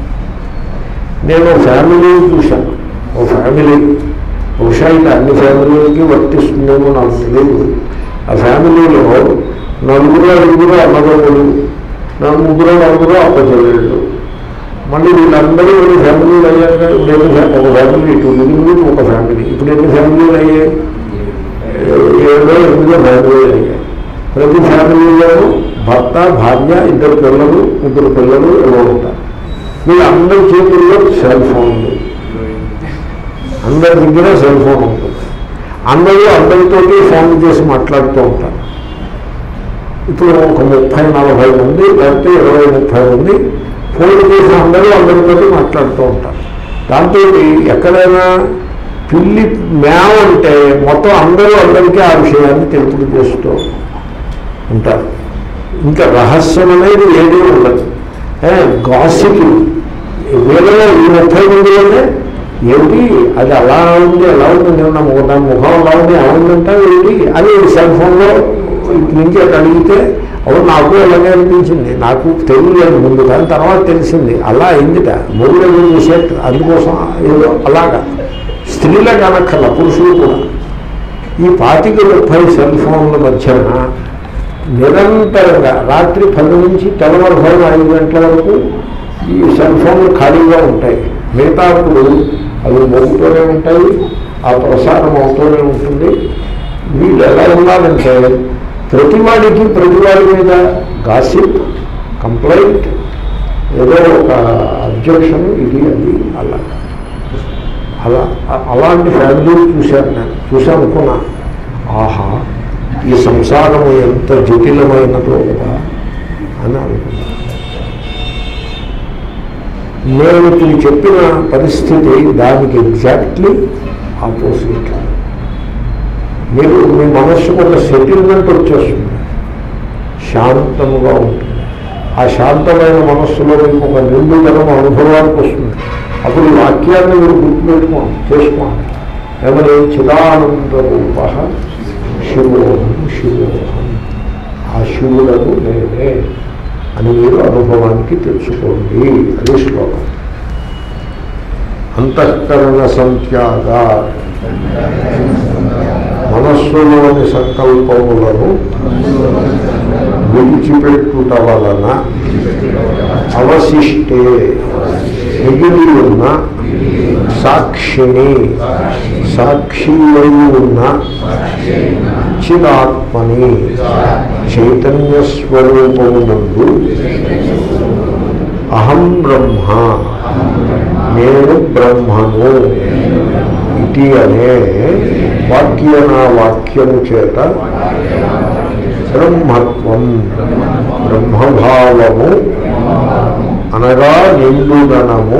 నేను ఫ్యామిలీ చూశాను ఓ ఫ్యామిలీ బహుశా ఇది అన్ని ఫ్యామిలీలకి వర్తిస్తుందేమో నాకు తెలియదు ఆ ఫ్యామిలీలో నలుగురు ఐదుగురు అన్నదమ్ములు నా ముగ్గురు నలుగురు అప్పచెల్లెళ్ళు మళ్ళీ వీళ్ళందరూ వీళ్ళు ఫ్యామిలీలు అయ్యాక ఇప్పుడు ఎన్ని ఫ్యా- ఒక ఫ్యామిలీ ఇటు మిగిలింది ఒక ఫ్యామిలీ ఇప్పుడు ఎన్ని ఫ్యామిలీలు అయ్యాయి ఏడో ఎనిమిదో ఫ్యామిలీలు అయ్యాయి ప్రతి ఫ్యామిలీలోనూ భర్త భార్య ఇద్దరు పిల్లలు ముగ్గురు పిల్లలు ఏవో ఉంటారు వీళ్ళందరి చేతుల్లో సెల్ ఫోన్లు అందరి దగ్గర సెల్ ఫోన్ ఉంటుంది అందరూ అందరితోటి ఫోన్ చేసి మాట్లాడుతూ ఉంటారు ఇప్పుడు ఒక ముప్పై నలభై మంది లేకపోతే ఇరవై ముప్పై మంది ఫోన్ చేసి అందరూ అందరితోటి మాట్లాడుతూ ఉంటారు దాంతో ఎక్కడైనా పిల్లి మేవ ఉంటే మొత్తం అందరూ అందరికీ ఆ విషయాన్ని తెలుపుడు చేస్తూ ఉంటారు ఇంకా రహస్యం అనేది ఏదీ ఉండదు గాసిప్ వీళ్ళలో ఈ ముప్పై మందిలోనే ఏమిటి అది అలా ఉంది ఎలా ఉంది నిన్న ము- దాని ముఖం అలా ఉంది ఎలా ఉందంటే ఏంటి అని సెల్ ఫోన్లో ఇటు నుంచి అటు అడిగితే అవును నాకు అలాగే అనిపించింది నాకు తెలియలేదు ముందు కానీ తర్వాత తెలిసింది అలా అయిందిట మూడు చేసేట్టు అందుకోసం ఏదో అలాగా స్త్రీలకు అనక్కర్ల పురుషులు కూడా ఈ పాతిక ముప్పై సెల్ ఫోన్ల మధ్యన నిరంతరంగా రాత్రి పది నుంచి తెల్లవారుజామున ఐదు గంటల వరకు ఈ సెల్ ఫోన్లు ఖాళీగా ఉంటాయి మిగతా అప్పుడు అవి మోగుతూనే ఉంటాయి ఆ ప్రసారం అవుతూనే ఉంటుంది వీళ్ళు ఎలా ఉన్నారంటే ప్రతివాడికి ప్రతివాడి మీద గాసిప్ కంప్లైంట్ ఏదో ఒక అబ్జెక్షన్ ఇది అది అలా అలా అ- అలాంటి ఫ్యామిలీ చూశాను నేను చూశాను అనుకున్నా ఆహా ఈ సంసారం ఎంత జటిలమైనదో కదా అని అనుకున్నాను నేను ఇప్పుడు చెప్పిన పరిస్థితి దానికి ఎగ్జాక్ట్లీ ఆపోజిట్ మీరు మీ మనస్సుకు ఒక సెటిల్మెంట్ వచ్చేస్తుంది శాంతముగా ఉంటుంది ఆ శాంతమైన మనస్సులో మీకు ఒక నిండుదనం అనుభవానికి వస్తుంది అప్పుడు ఈ వాక్యాన్ని మీరు గుర్తుపెట్టుకోండి చేసుకోండి ఏమని చిదానంద రూప శివోహం శివోహం ఆ శివులకు నేనే అని మీరు అనుభవానికి తెచ్చుకోండి అది శ్లోకం అంతఃకరణ సంత్యాగా మనస్సులోని సంకల్పములను విడిచిపెట్టుట వలన అవశిష్టే మిగిలి ఉన్న సాక్షిని సాక్షి అయి ఉన్న చిదాత్మని చైతన్య స్వరూపమునందు అహం బ్రహ్మ నేను బ్రహ్మను ఇది అనే వాక్యన వాక్యము చేత బ్రహ్మత్వం బ్రహ్మభావము అనగా నిండుదనము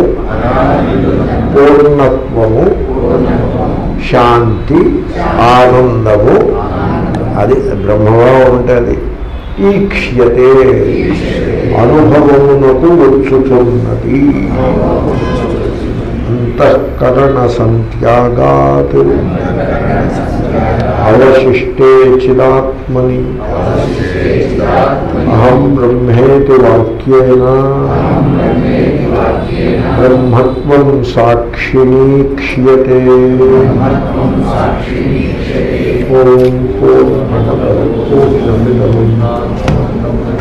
పూర్ణత్వము శాంతి ఆనందము అది బ్రహ్మభావం అంటే అది ఈక్ష్యతే అనుభవమునకు వచ్చుచున్నది అంతఃకరణ సంత్యాగాత్ అవశిష్టే చిదాత్మని అహం బ్రహ్మేతి వాక్యేన బ్రహ్మత్వం సాక్షిణీ క్ష్యతే ఓం పూర్ణమద పూర్ణమిదం